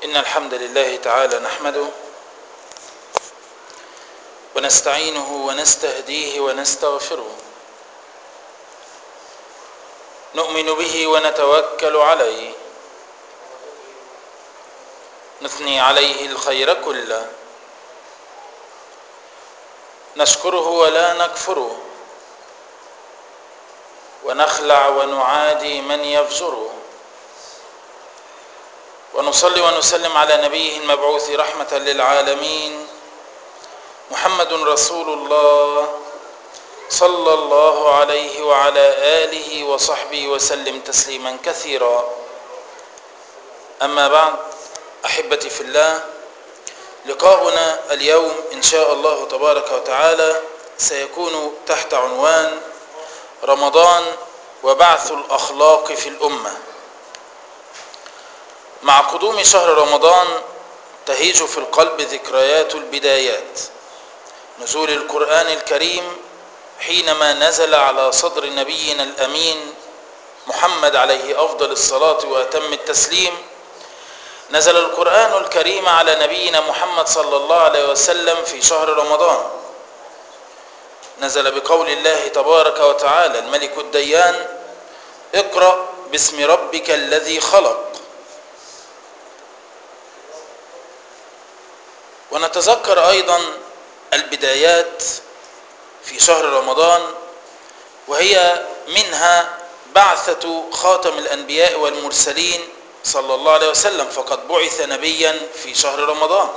إن الحمد لله تعالى نحمده ونستعينه ونستهديه ونستغفره نؤمن به ونتوكل عليه نثني عليه الخير كله نشكره ولا نكفره ونخلع ونعادي من يفجره ونصلي ونسلم على نبيه المبعوث رحمة للعالمين محمد رسول الله صلى الله عليه وعلى آله وصحبه وسلم تسليما كثيرا أما بعد أحبتي في الله لقاؤنا اليوم إن شاء الله تبارك وتعالى سيكون تحت عنوان رمضان وبعث الأخلاق في الأمة مع قدوم شهر رمضان تهيج في القلب ذكريات البدايات نزول القرآن الكريم حينما نزل على صدر نبينا الأمين محمد عليه أفضل الصلاة وأتم التسليم نزل القرآن الكريم على نبينا محمد صلى الله عليه وسلم في شهر رمضان نزل بقول الله تبارك وتعالى الملك الديان اقرأ باسم ربك الذي خلق ونتذكر أيضا البدايات في شهر رمضان وهي منها بعثة خاتم الأنبياء والمرسلين صلى الله عليه وسلم فقد بعث نبيا في شهر رمضان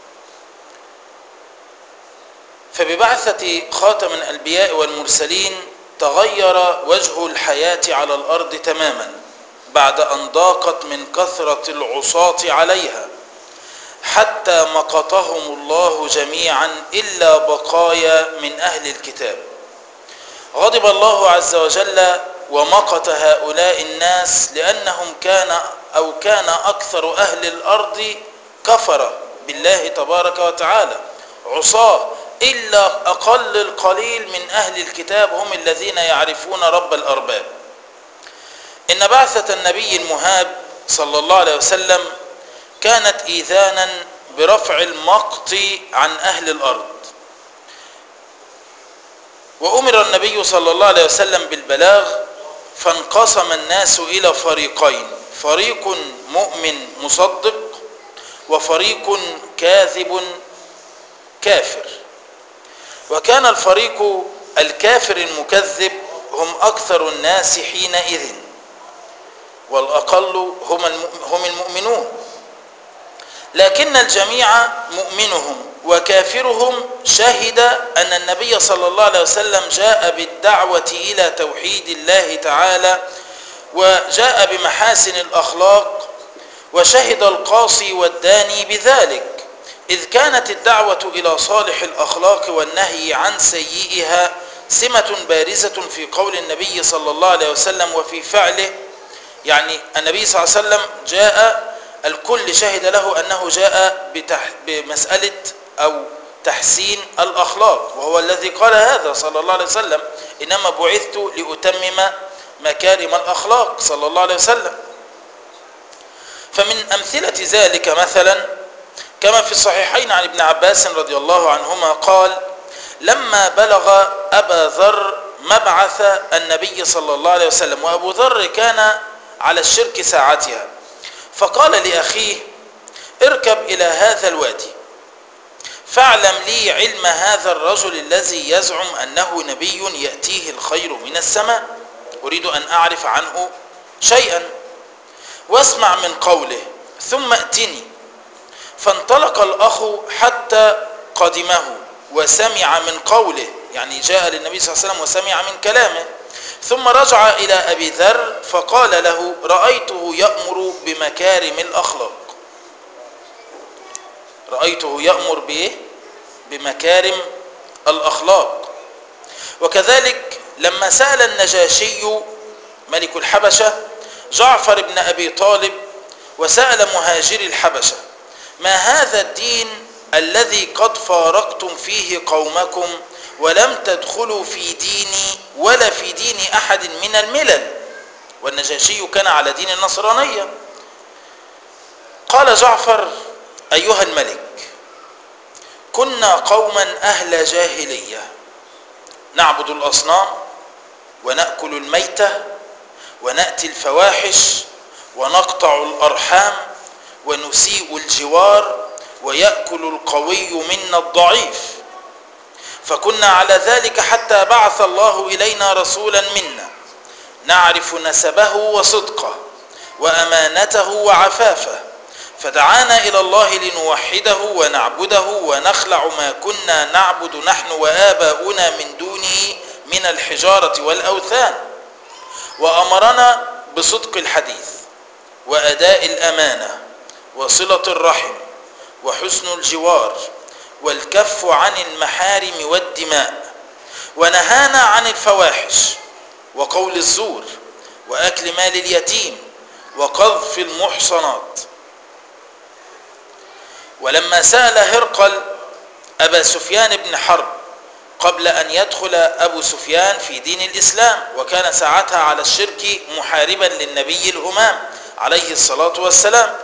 فببعثة خاتم الأنبياء والمرسلين تغير وجه الحياة على الأرض تماما بعد أن ضاقت من كثرة العصاة عليها حتى مقتهم الله جميعا إلا بقايا من أهل الكتاب غضب الله عز وجل ومقت هؤلاء الناس لأنهم كان أو كان أكثر أهل الأرض كفر بالله تبارك وتعالى عصاه إلا أقل القليل من أهل الكتاب هم الذين يعرفون رب الأرباب إن بعثة النبي المهاب صلى الله عليه وسلم كانت إيذانا برفع المقت عن أهل الأرض وأمر النبي صلى الله عليه وسلم بالبلاغ فانقسم الناس إلى فريقين فريق مؤمن مصدق وفريق كاذب كافر وكان الفريق الكافر المكذب هم أكثر الناس حينئذ والأقل هم هم المؤمنون لكن الجميع مؤمنهم وكافرهم شهد أن النبي صلى الله عليه وسلم جاء بالدعوة إلى توحيد الله تعالى وجاء بمحاسن الأخلاق وشهد القاصي والداني بذلك إذ كانت الدعوة إلى صالح الأخلاق والنهي عن سيئها سمة بارزة في قول النبي صلى الله عليه وسلم وفي فعله يعني النبي صلى الله عليه وسلم جاء الكل شهد له أنه جاء بتح بمسألة أو تحسين الأخلاق وهو الذي قال هذا صلى الله عليه وسلم إنما بعثت لأتمم مكارم الأخلاق صلى الله عليه وسلم فمن أمثلة ذلك مثلا كما في الصحيحين عن ابن عباس رضي الله عنهما قال لما بلغ أبا ذر مبعث النبي صلى الله عليه وسلم وأبو ذر كان على الشرك ساعتها فقال لأخيه اركب إلى هذا الوادي فاعلم لي علم هذا الرجل الذي يزعم أنه نبي يأتيه الخير من السماء أريد أن أعرف عنه شيئا واسمع من قوله ثم ائتني فانطلق الأخ حتى قدمه وسمع من قوله يعني جاء للنبي صلى الله عليه وسلم وسمع من كلامه ثم رجع إلى أبي ذر فقال له رأيته يأمر بمكارم الأخلاق رأيته يأمر بإيه؟ بمكارم الأخلاق وكذلك لما سأل النجاشي ملك الحبشة جعفر بن أبي طالب وسأل مهاجري الحبشة ما هذا الدين الذي قد فارقتم فيه قومكم ولم تدخلوا في ديني ولا في دين أحد من الملل والنجاشي كان على دين النصرانية قال جعفر أيها الملك كنا قوما أهل جاهلية نعبد الأصنام ونأكل الميتة ونأتي الفواحش ونقطع الأرحام ونسيء الجوار ويأكل القوي منا الضعيف فكنا على ذلك حتى بعث الله إلينا رسولا منا نعرف نسبه وصدقه وأمانته وعفافه فدعانا إلى الله لنوحده ونعبده ونخلع ما كنا نعبد نحن وآباؤنا من دونه من الحجارة والأوثان وأمرنا بصدق الحديث وأداء الأمانة وصلة الرحم وحسن الجوار والكف عن المحارم والدماء ونهانا عن الفواحش وقول الزور وأكل مال اليتيم وقذف المحصنات ولما سأل هرقل أبا سفيان بن حرب قبل أن يدخل أبو سفيان في دين الإسلام وكان ساعتها على الشرك محاربا للنبي الهمام عليه الصلاة والسلام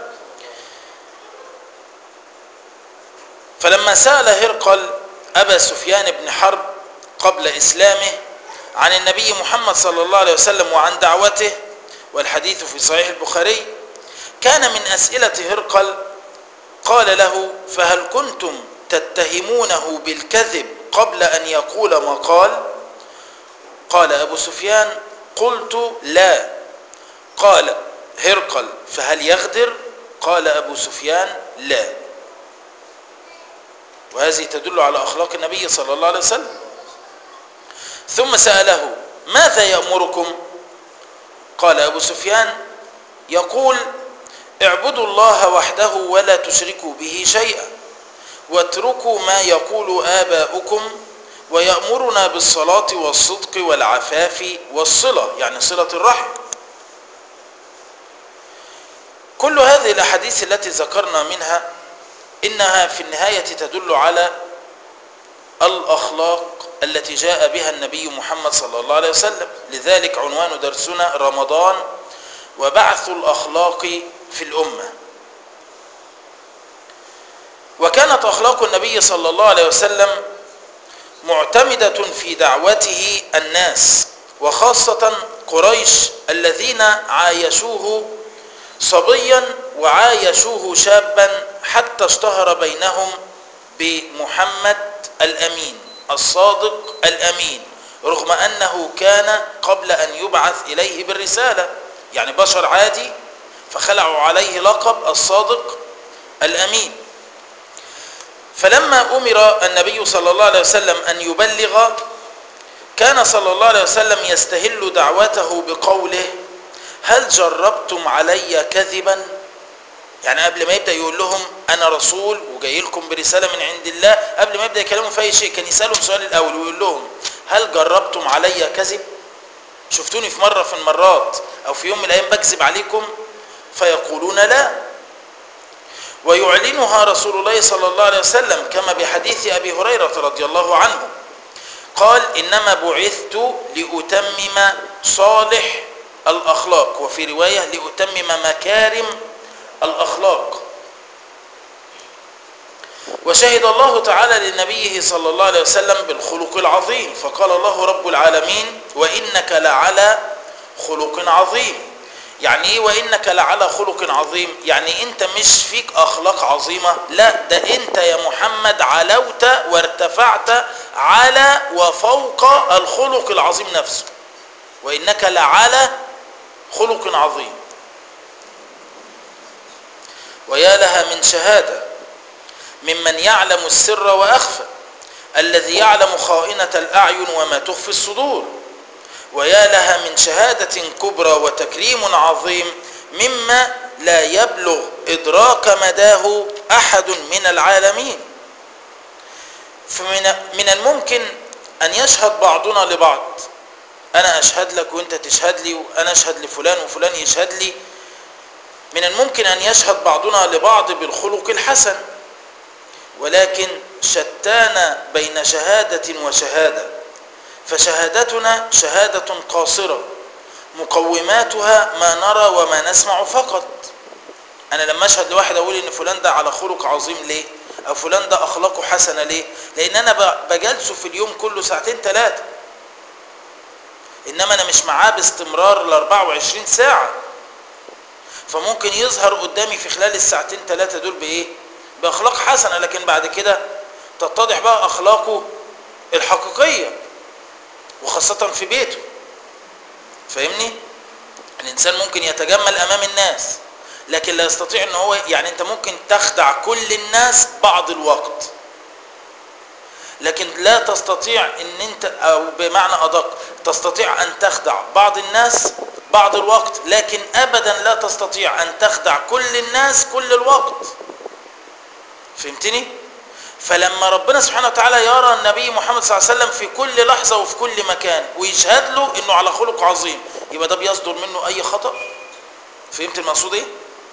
فلما سأل هرقل أبا سفيان بن حرب قبل إسلامه عن النبي محمد صلى الله عليه وسلم وعن دعوته والحديث في صحيح البخاري كان من أسئلة هرقل قال له فهل كنتم تتهمونه بالكذب قبل أن يقول ما قال قال أبو سفيان قلت لا قال هرقل فهل يغدر قال أبو سفيان لا وهذه تدل على أخلاق النبي صلى الله عليه وسلم ثم سأله ماذا يأمركم قال أبو سفيان يقول اعبدوا الله وحده ولا تشركوا به شيئا واتركوا ما يقول آباؤكم ويأمرنا بالصلاة والصدق والعفاف والصلة يعني صلة الرحم كل هذه الأحاديث التي ذكرنا منها إنها في النهاية تدل على الأخلاق التي جاء بها النبي محمد صلى الله عليه وسلم لذلك عنوان درسنا رمضان وبعث الأخلاق في الأمة وكانت أخلاق النبي صلى الله عليه وسلم معتمدة في دعوته الناس وخاصة قريش الذين عايشوه صبيا وعايشوه شابا حتى اشتهر بينهم بمحمد الأمين الصادق الأمين رغم أنه كان قبل أن يبعث إليه بالرسالة يعني بشر عادي فخلعوا عليه لقب الصادق الأمين فلما أمر النبي صلى الله عليه وسلم أن يبلغ كان صلى الله عليه وسلم يستهل دعوته بقوله هل جربتم علي كذبا يعني قبل ما يبدأ يقول لهم أنا رسول وجاي لكم برسالة من عند الله قبل ما يبدأ يكلمهم في أي شيء كان يسألهم سؤال الأول ويقول لهم هل جربتم علي كذب شفتوني في مرة في المرات أو في يوم من الأيام بكذب عليكم فيقولون لا ويعلنها رسول الله صلى الله عليه وسلم كما بحديث أبي هريرة رضي الله عنه قال إنما بعثت لأتمم صالح الأخلاق وفي رواية لأتمم مكارم الأخلاق وشهد الله تعالى لنبيه صلى الله عليه وسلم بالخلق العظيم فقال الله رب العالمين وإنك لعلى خلق عظيم يعني ايه وانك لعلى خلق عظيم يعني انت مش فيك اخلاق عظيمة لا ده انت يا محمد علوت وارتفعت على وفوق الخلق العظيم نفسه وانك لعلى خلق عظيم ويا لها من شهادة ممن يعلم السر وأخفى الذي يعلم خائنة الأعين وما تخفي الصدور ويا لها من شهادة كبرى وتكريم عظيم مما لا يبلغ إدراك مداه أحد من العالمين فمن من الممكن أن يشهد بعضنا لبعض أنا أشهد لك وأنت تشهد لي وأنا أشهد لفلان وفلان يشهد لي من الممكن أن يشهد بعضنا لبعض بالخلق الحسن ولكن شتان بين شهادة وشهادة فشهادتنا شهادة قاصرة مقوماتها ما نرى وما نسمع فقط انا لما اشهد لواحد اقول ان فلان ده على خلق عظيم ليه او فلان ده اخلاقه حسنه ليه لان انا ب- بجلسه في اليوم كله ساعتين ثلاثه انما انا مش معاه باستمرار ال 24 ساعه فممكن يظهر قدامي في خلال الساعتين ثلاثه دول بايه باخلاق حسنه لكن بعد كده تتضح بقى اخلاقه الحقيقيه وخاصه في بيته فاهمني الانسان ممكن يتجمل امام الناس لكن لا يستطيع ان هو يعني انت ممكن تخدع كل الناس بعض الوقت لكن لا تستطيع ان انت او بمعنى ادق تستطيع ان تخدع بعض الناس بعض الوقت لكن ابدا لا تستطيع ان تخدع كل الناس كل الوقت فهمتني فلما ربنا سبحانه وتعالى يرى النبي محمد صلى الله عليه وسلم في كل لحظة وفي كل مكان ويشهد له انه على خلق عظيم يبقى ده بيصدر منه اي خطأ فهمت المقصود ايه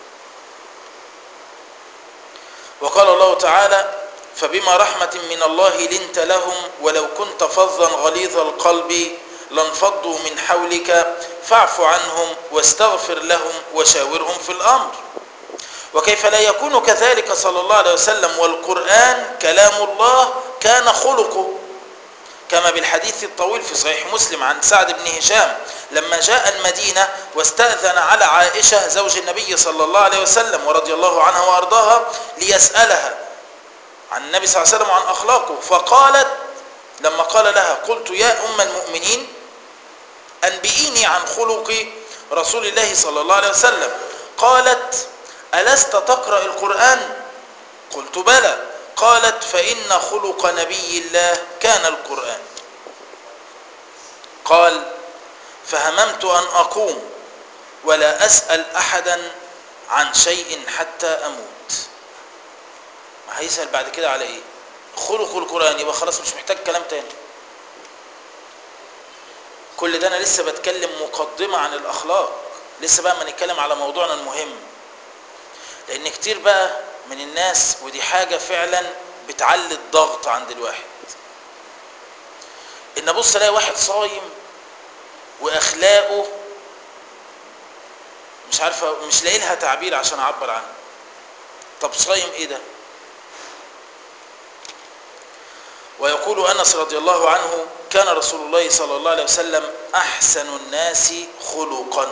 وقال الله تعالى فبما رحمة من الله لنت لهم ولو كنت فظا غليظ القلب لانفضوا من حولك فاعف عنهم واستغفر لهم وشاورهم في الأمر وكيف لا يكون كذلك صلى الله عليه وسلم والقرآن كلام الله كان خلقه كما بالحديث الطويل في صحيح مسلم عن سعد بن هشام لما جاء المدينة واستأذن على عائشة زوج النبي صلى الله عليه وسلم ورضي الله عنها وأرضاها ليسألها عن النبي صلى الله عليه وسلم وعن أخلاقه فقالت لما قال لها قلت يا أم المؤمنين أنبئيني عن خلق رسول الله صلى الله عليه وسلم قالت ألست تقرأ القرآن قلت بلى قالت فإن خلق نبي الله كان القرآن قال فهممت أن أقوم ولا أسأل أحدا عن شيء حتى أموت هيسأل بعد كده على إيه خلق القرآن يبقى خلاص مش محتاج كلام تاني كل ده أنا لسه بتكلم مقدمة عن الأخلاق لسه بقى ما نتكلم على موضوعنا المهم لأن كتير بقى من الناس ودي حاجة فعلا بتعلي الضغط عند الواحد ان ابص الاقي واحد صايم واخلاقه مش عارفه مش لاقي لها تعبير عشان اعبر عنه طب صايم ايه ده ويقول انس رضي الله عنه كان رسول الله صلى الله عليه وسلم احسن الناس خلقا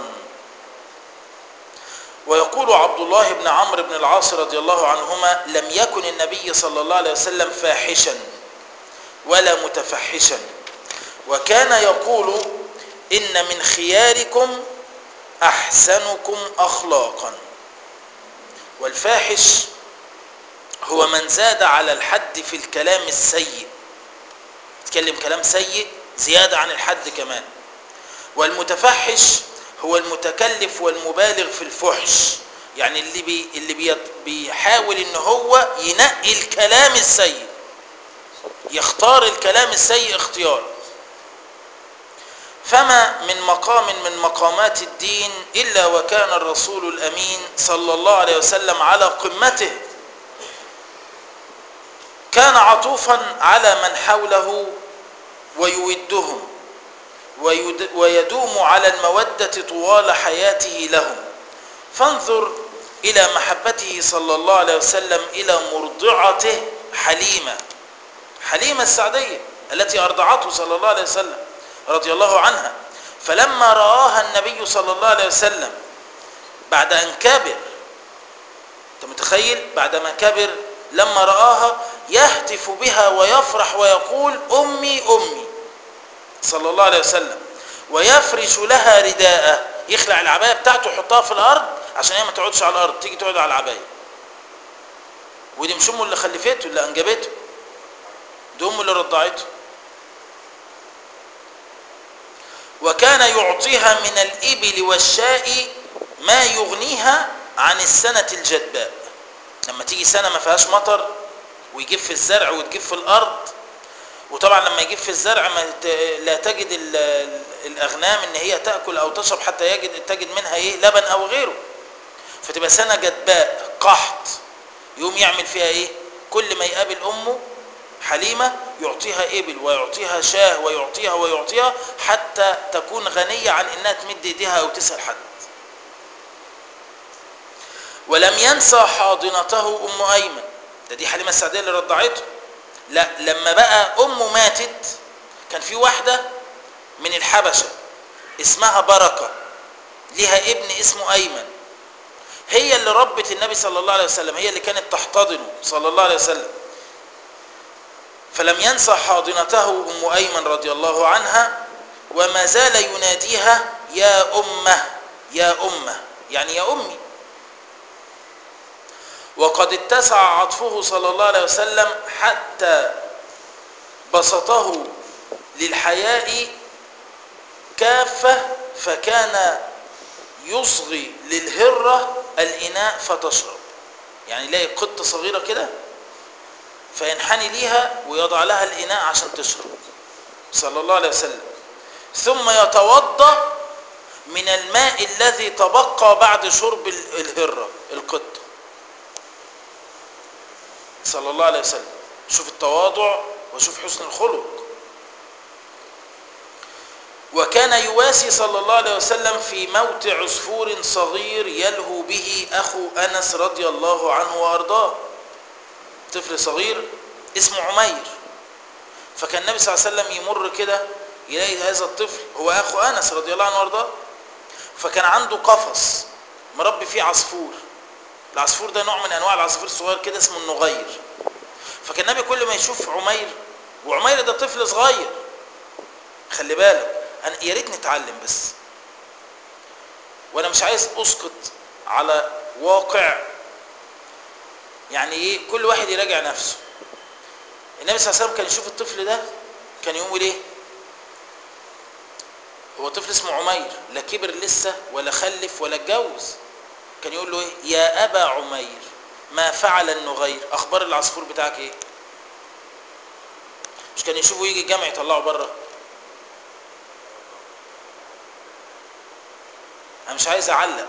ويقول عبد الله بن عمرو بن العاص رضي الله عنهما لم يكن النبي صلى الله عليه وسلم فاحشا ولا متفحشا وكان يقول إن من خياركم أحسنكم أخلاقا والفاحش هو من زاد على الحد في الكلام السيء يتكلم كلام سيء زيادة عن الحد كمان والمتفحش هو المتكلف والمبالغ في الفحش يعني اللي بي اللي بي بيحاول ان هو ينقي الكلام السيء يختار الكلام السيء اختيار فما من مقام من مقامات الدين الا وكان الرسول الامين صلى الله عليه وسلم على قمته كان عطوفا على من حوله ويودهم ويدوم على المودة طوال حياته لهم فانظر إلى محبته صلى الله عليه وسلم إلى مرضعته حليمة حليمة السعدية التي أرضعته صلى الله عليه وسلم رضي الله عنها فلما رآها النبي صلى الله عليه وسلم بعد أن كبر أنت متخيل بعدما كبر لما رآها يهتف بها ويفرح ويقول أمي أمي صلى الله عليه وسلم ويفرش لها رداءه يخلع العبايه بتاعته يحطها في الارض عشان هي ما تقعدش على الارض تيجي تقعد على العبايه ودي مش امه اللي خلفته اللي انجبته دي امه اللي رضعته وكان يعطيها من الابل والشاء ما يغنيها عن السنه الجدباء لما تيجي سنه ما فيهاش مطر ويجيب في الزرع وتجيب في الارض وطبعا لما يجيب في الزرع ما لا تجد الاغنام ان هي تاكل او تشرب حتى يجد تجد منها ايه لبن او غيره فتبقى سنه جدباء قحط يقوم يعمل فيها ايه كل ما يقابل امه حليمه يعطيها ابل ويعطيها شاه ويعطيها ويعطيها حتى تكون غنيه عن انها تمد ايديها او تسال حد ولم ينسى حاضنته ام ايمن ده دي حليمه السعديه اللي رضعته لا لما بقى امه ماتت كان في واحده من الحبشه اسمها بركه ليها ابن اسمه ايمن هي اللي ربت النبي صلى الله عليه وسلم هي اللي كانت تحتضنه صلى الله عليه وسلم فلم ينسى حاضنته ام ايمن رضي الله عنها وما زال يناديها يا امه يا امه يعني يا امي وقد اتسع عطفه صلى الله عليه وسلم حتى بسطه للحياء كافه فكان يصغي للهره الاناء فتشرب يعني يلاقي قطه صغيره كده فينحني ليها ويضع لها الاناء عشان تشرب صلى الله عليه وسلم ثم يتوضا من الماء الذي تبقى بعد شرب الهره القطه صلى الله عليه وسلم شوف التواضع وشوف حسن الخلق وكان يواسي صلى الله عليه وسلم في موت عصفور صغير يلهو به اخو انس رضي الله عنه وارضاه طفل صغير اسمه عمير فكان النبي صلى الله عليه وسلم يمر كده يلاقي هذا الطفل هو اخو انس رضي الله عنه وارضاه فكان عنده قفص مربي فيه عصفور العصفور ده نوع من انواع العصافير الصغير كده اسمه النغير فكان النبي كل ما يشوف عمير وعمير ده طفل صغير خلي بالك أنا يا ريت نتعلم بس وانا مش عايز اسقط على واقع يعني ايه كل واحد يراجع نفسه النبي صلى الله عليه وسلم كان يشوف الطفل ده كان يقول ايه هو طفل اسمه عمير لا كبر لسه ولا خلف ولا اتجوز كان يقول له ايه يا ابا عمير ما فعل النغير اخبار العصفور بتاعك ايه مش كان يشوفه يجي الجامع يطلعه بره انا مش عايز اعلق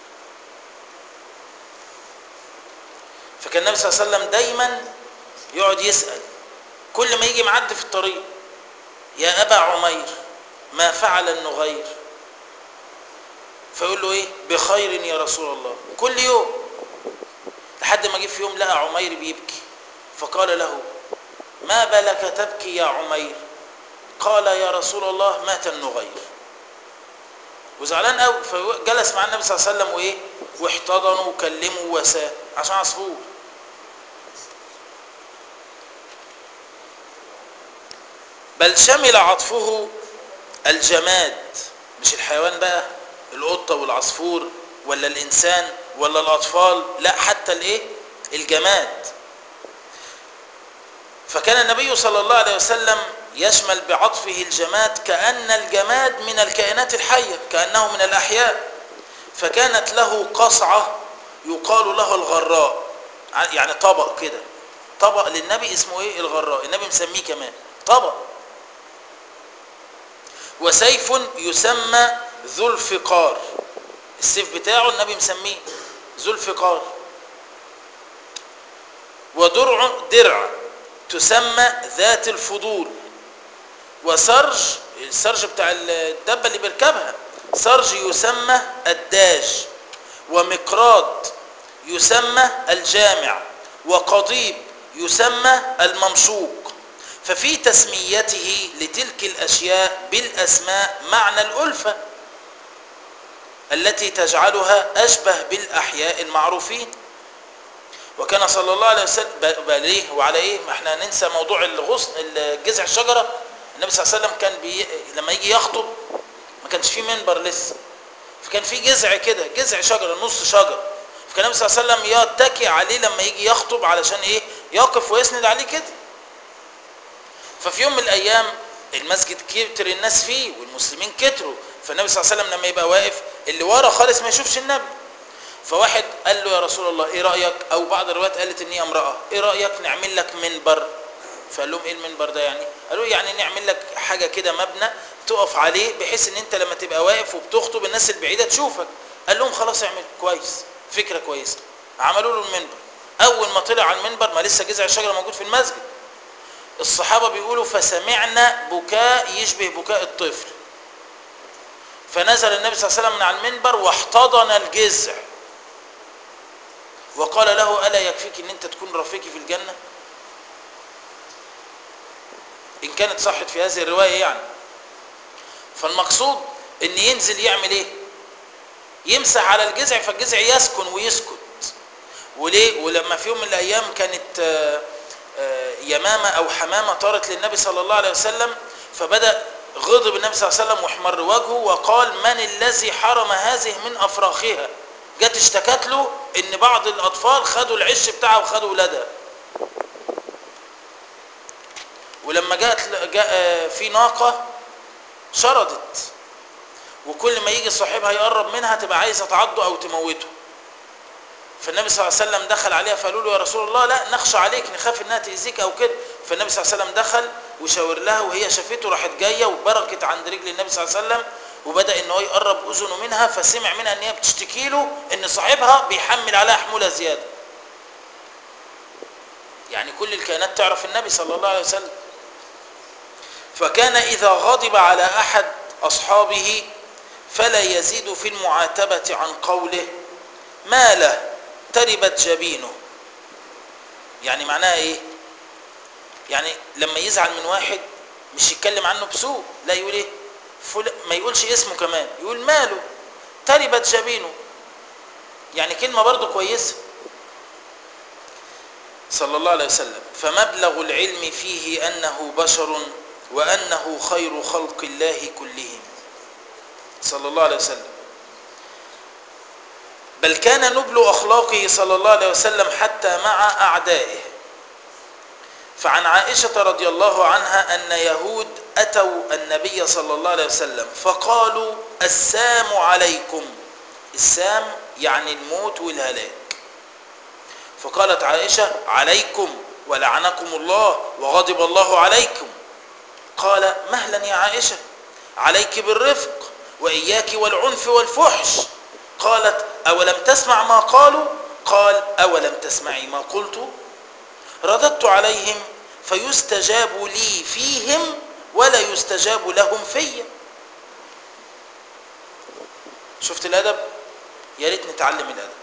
فكان النبي صلى الله عليه وسلم دايما يقعد يسال كل ما يجي معدي في الطريق يا ابا عمير ما فعل النغير فيقول له ايه بخير يا رسول الله كل يوم لحد ما جه في يوم لقى عمير بيبكي فقال له ما بالك تبكي يا عمير قال يا رسول الله مات النغير وزعلان قوي فجلس مع النبي صلى الله عليه وسلم وايه واحتضنه وكلمه وواساه عشان عصفور بل شمل عطفه الجماد مش الحيوان بقى القطة والعصفور ولا الإنسان ولا الأطفال لا حتى الإيه الجماد فكان النبي صلى الله عليه وسلم يشمل بعطفه الجماد كأن الجماد من الكائنات الحية كأنه من الأحياء فكانت له قصعة يقال له الغراء يعني طبق كده طبق للنبي اسمه ايه الغراء النبي مسميه كمان طبق وسيف يسمى ذو الفقار السيف بتاعه النبي مسميه ذو الفقار ودرع درع تسمى ذات الفضول وسرج السرج بتاع الدبه اللي بيركبها سرج يسمى الداج ومقراض يسمى الجامع وقضيب يسمى الممشوق ففي تسميته لتلك الاشياء بالاسماء معنى الالفه التي تجعلها اشبه بالاحياء المعروفين وكان صلى الله عليه وسلم ليه وعلى ايه ما احنا ننسى موضوع الغصن جذع الشجره النبي صلى الله عليه وسلم كان بي... لما يجي يخطب ما كانش فيه منبر لسه فكان في جذع كده جذع شجره نص شجر فكان النبي صلى الله عليه وسلم يتكي عليه لما يجي يخطب علشان ايه يقف ويسند عليه كده ففي يوم من الايام المسجد كتر الناس فيه والمسلمين كتروا فالنبي صلى الله عليه وسلم لما يبقى واقف اللي ورا خالص ما يشوفش النبي فواحد قال له يا رسول الله ايه رايك او بعض الروايات قالت ان هي امراه ايه رايك نعمل لك منبر فقال لهم ايه المنبر ده يعني قالوا يعني نعمل لك حاجه كده مبنى تقف عليه بحيث ان انت لما تبقى واقف وبتخطب الناس البعيده تشوفك قال لهم خلاص اعمل كويس فكره كويسه عملوا له المنبر اول ما طلع على المنبر ما لسه جذع الشجره موجود في المسجد الصحابه بيقولوا فسمعنا بكاء يشبه بكاء الطفل فنزل النبي صلى الله عليه وسلم من على المنبر واحتضن الجذع وقال له ألا يكفيك ان انت تكون رفيقي في الجنة ان كانت صحت في هذه الرواية يعني فالمقصود ان ينزل يعمل ايه يمسح على الجذع فالجذع يسكن ويسكت وليه ولما في يوم من الايام كانت آه، آه، يمامة او حمامة طارت للنبي صلى الله عليه وسلم فبدأ غضب النبي صلى الله عليه وسلم واحمر وجهه وقال من الذي حرم هذه من افراخها جت اشتكت له ان بعض الاطفال خدوا العش بتاعها وخدوا ولادها ولما جاءت جاء في ناقة شردت وكل ما يجي صاحبها يقرب منها تبقى عايزة تعضه او تموته فالنبي صلى الله عليه وسلم دخل عليها فقالوا له يا رسول الله لا نخشى عليك نخاف انها تأذيك او كده فالنبي صلى الله عليه وسلم دخل وشاور لها وهي شافته راحت جايه وبركت عند رجل النبي صلى الله عليه وسلم وبدا ان هو يقرب اذنه منها فسمع منها ان هي بتشتكي له ان صاحبها بيحمل عليها حموله زياده يعني كل الكائنات تعرف النبي صلى الله عليه وسلم فكان اذا غضب على احد اصحابه فلا يزيد في المعاتبه عن قوله ما له تربت جبينه يعني معناها ايه يعني لما يزعل من واحد مش يتكلم عنه بسوء لا يقول ايه فل... ما يقولش اسمه كمان يقول ماله تربت جبينه يعني كلمة برضه كويسة صلى الله عليه وسلم فمبلغ العلم فيه أنه بشر وأنه خير خلق الله كلهم صلى الله عليه وسلم بل كان نبل أخلاقه صلى الله عليه وسلم حتى مع أعدائه فعن عائشة رضي الله عنها أن يهود أتوا النبي صلى الله عليه وسلم فقالوا السام عليكم السام يعني الموت والهلاك فقالت عائشة عليكم ولعنكم الله وغضب الله عليكم قال مهلا يا عائشة عليك بالرفق وإياك والعنف والفحش قالت أولم تسمع ما قالوا قال أولم تسمعي ما قلت رددت عليهم فيستجاب لي فيهم ولا يستجاب لهم في شفت الأدب يا ريت نتعلم الأدب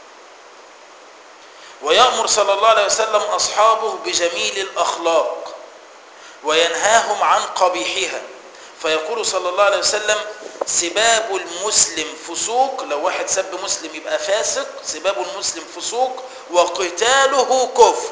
ويأمر صلى الله عليه وسلم أصحابه بجميل الأخلاق وينهاهم عن قبيحها فيقول صلى الله عليه وسلم سباب المسلم فسوق لو واحد سب مسلم يبقى فاسق سباب المسلم فسوق وقتاله كفر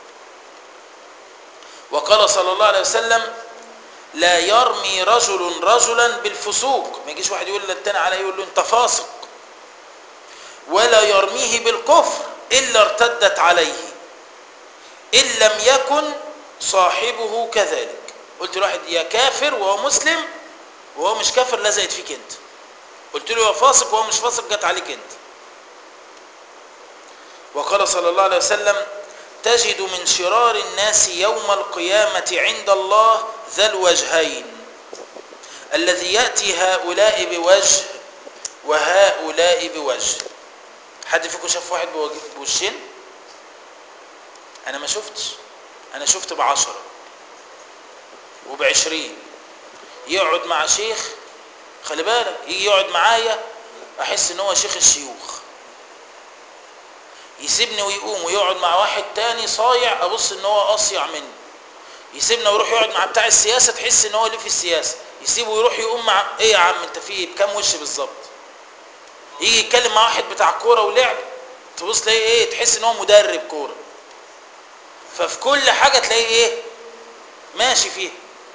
وقال صلى الله عليه وسلم لا يرمي رجل رجلا بالفسوق ما يجيش واحد يقول للتاني عليه يقول له انت فاسق ولا يرميه بالكفر الا ارتدت عليه ان لم يكن صاحبه كذلك قلت لواحد يا كافر وهو مسلم وهو مش كافر لزقت فيك انت قلت له يا فاسق وهو مش فاسق جت عليك انت وقال صلى الله عليه وسلم تجد من شرار الناس يوم القيامة عند الله ذا الوجهين الذي يأتي هؤلاء بوجه وهؤلاء بوجه حد فيكم شاف واحد بوجهين انا ما شفتش انا شفت بعشرة وبعشرين يقعد مع شيخ خلي بالك يجي يقعد معايا احس ان هو شيخ الشيوخ يسيبني ويقوم ويقعد مع واحد تاني صايع ابص ان هو اصيع مني يسيبنا ويروح يقعد مع بتاع السياسه تحس ان هو ليه في السياسه يسيبه ويروح يقوم مع ايه يا عم انت في بكام وش بالظبط يجي يتكلم مع واحد بتاع كوره ولعب تبص تلاقيه ايه تحس ان هو مدرب كوره ففي كل حاجه تلاقيه ايه ماشي فيها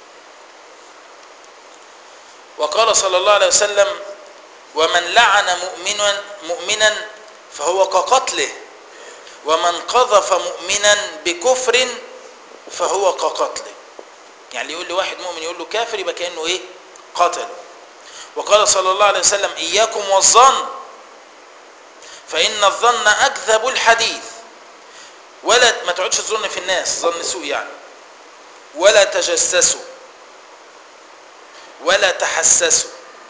وقال صلى الله عليه وسلم ومن لعن مؤمنا مؤمنا فهو كقتله ومن قذف مؤمنا بكفر فهو كقتله يعني يقول لواحد مؤمن يقول له كافر يبقى كانه ايه قتل وقال صلى الله عليه وسلم اياكم والظن فان الظن اكذب الحديث ولا ما تقعدش تظن في الناس ظن سوء يعني ولا تجسسوا ولا تحسسوا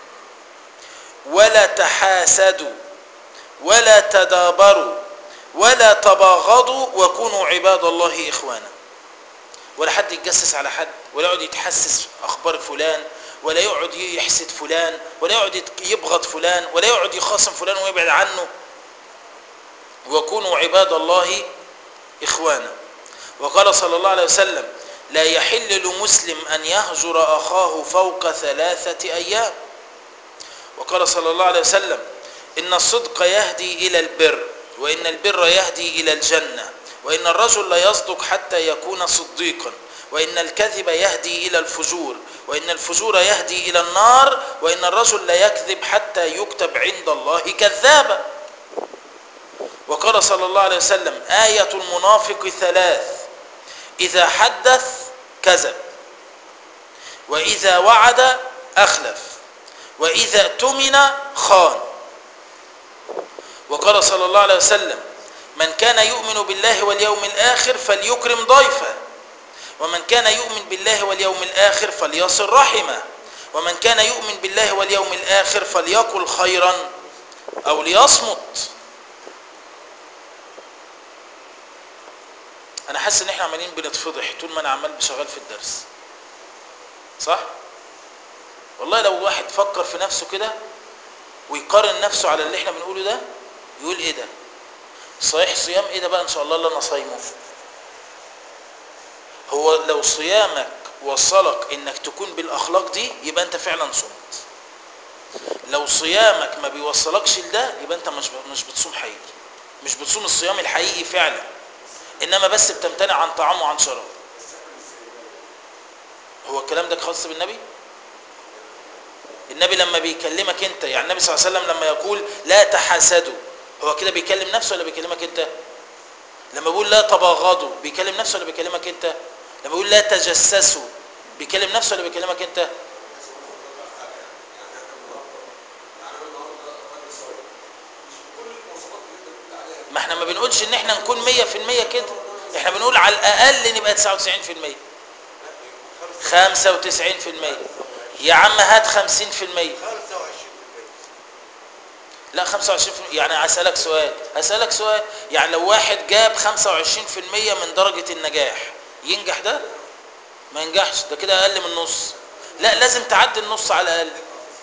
ولا تحاسدوا ولا تدابروا ولا تباغضوا وكونوا عباد الله إخوانا ولا حد يتجسس على حد ولا يقعد يتحسس أخبار فلان ولا يقعد يحسد فلان ولا يقعد يبغض فلان ولا يقعد يخاصم فلان ويبعد عنه وكونوا عباد الله إخوانا وقال صلى الله عليه وسلم لا يحل لمسلم أن يهجر أخاه فوق ثلاثة أيام وقال صلى الله عليه وسلم إن الصدق يهدي إلى البر وإن البر يهدي إلى الجنة وإن الرجل لا يصدق حتى يكون صديقا وإن الكذب يهدي إلى الفجور وإن الفجور يهدي إلى النار وإن الرجل لا يكذب حتى يكتب عند الله كذابا وقال صلى الله عليه وسلم آية المنافق ثلاث إذا حدث كذب وإذا وعد أخلف وإذا اؤتمن خان وقال صلى الله عليه وسلم من كان يؤمن بالله واليوم الآخر فليكرم ضيفه ومن كان يؤمن بالله واليوم الآخر فليصل رحمه ومن كان يؤمن بالله واليوم الآخر فليقل خيرا أو ليصمت أنا حاسس إن إحنا عمالين بنتفضح طول ما أنا عمال بشغال في الدرس صح؟ والله لو واحد فكر في نفسه كده ويقارن نفسه على اللي احنا بنقوله ده يقول ايه ده صحيح صيام ايه ده بقى ان شاء الله اللي انا صايمه هو لو صيامك وصلك انك تكون بالاخلاق دي يبقى انت فعلا صمت لو صيامك ما بيوصلكش لده يبقى انت مش مش بتصوم حقيقي مش بتصوم الصيام الحقيقي فعلا انما بس بتمتنع عن طعام وعن شراب هو الكلام ده خاص بالنبي النبي لما بيكلمك انت يعني النبي صلى الله عليه وسلم لما يقول لا تحاسدوا هو كده بيكلم نفسه ولا بيكلمك انت لما بيقول لا تباغضوا بيكلم نفسه ولا بيكلمك انت لما بيقول لا تجسسوا بيكلم نفسه ولا بيكلمك انت ما احنا ما بنقولش ان احنا نكون 100% كده احنا بنقول على الاقل نبقى 99% 95% يا عم هات 50% لا 25% يعني هسألك سؤال هسألك سؤال يعني لو واحد جاب 25% من درجة النجاح ينجح ده ما ينجحش ده كده أقل من نص لا لازم تعدي النص على الأقل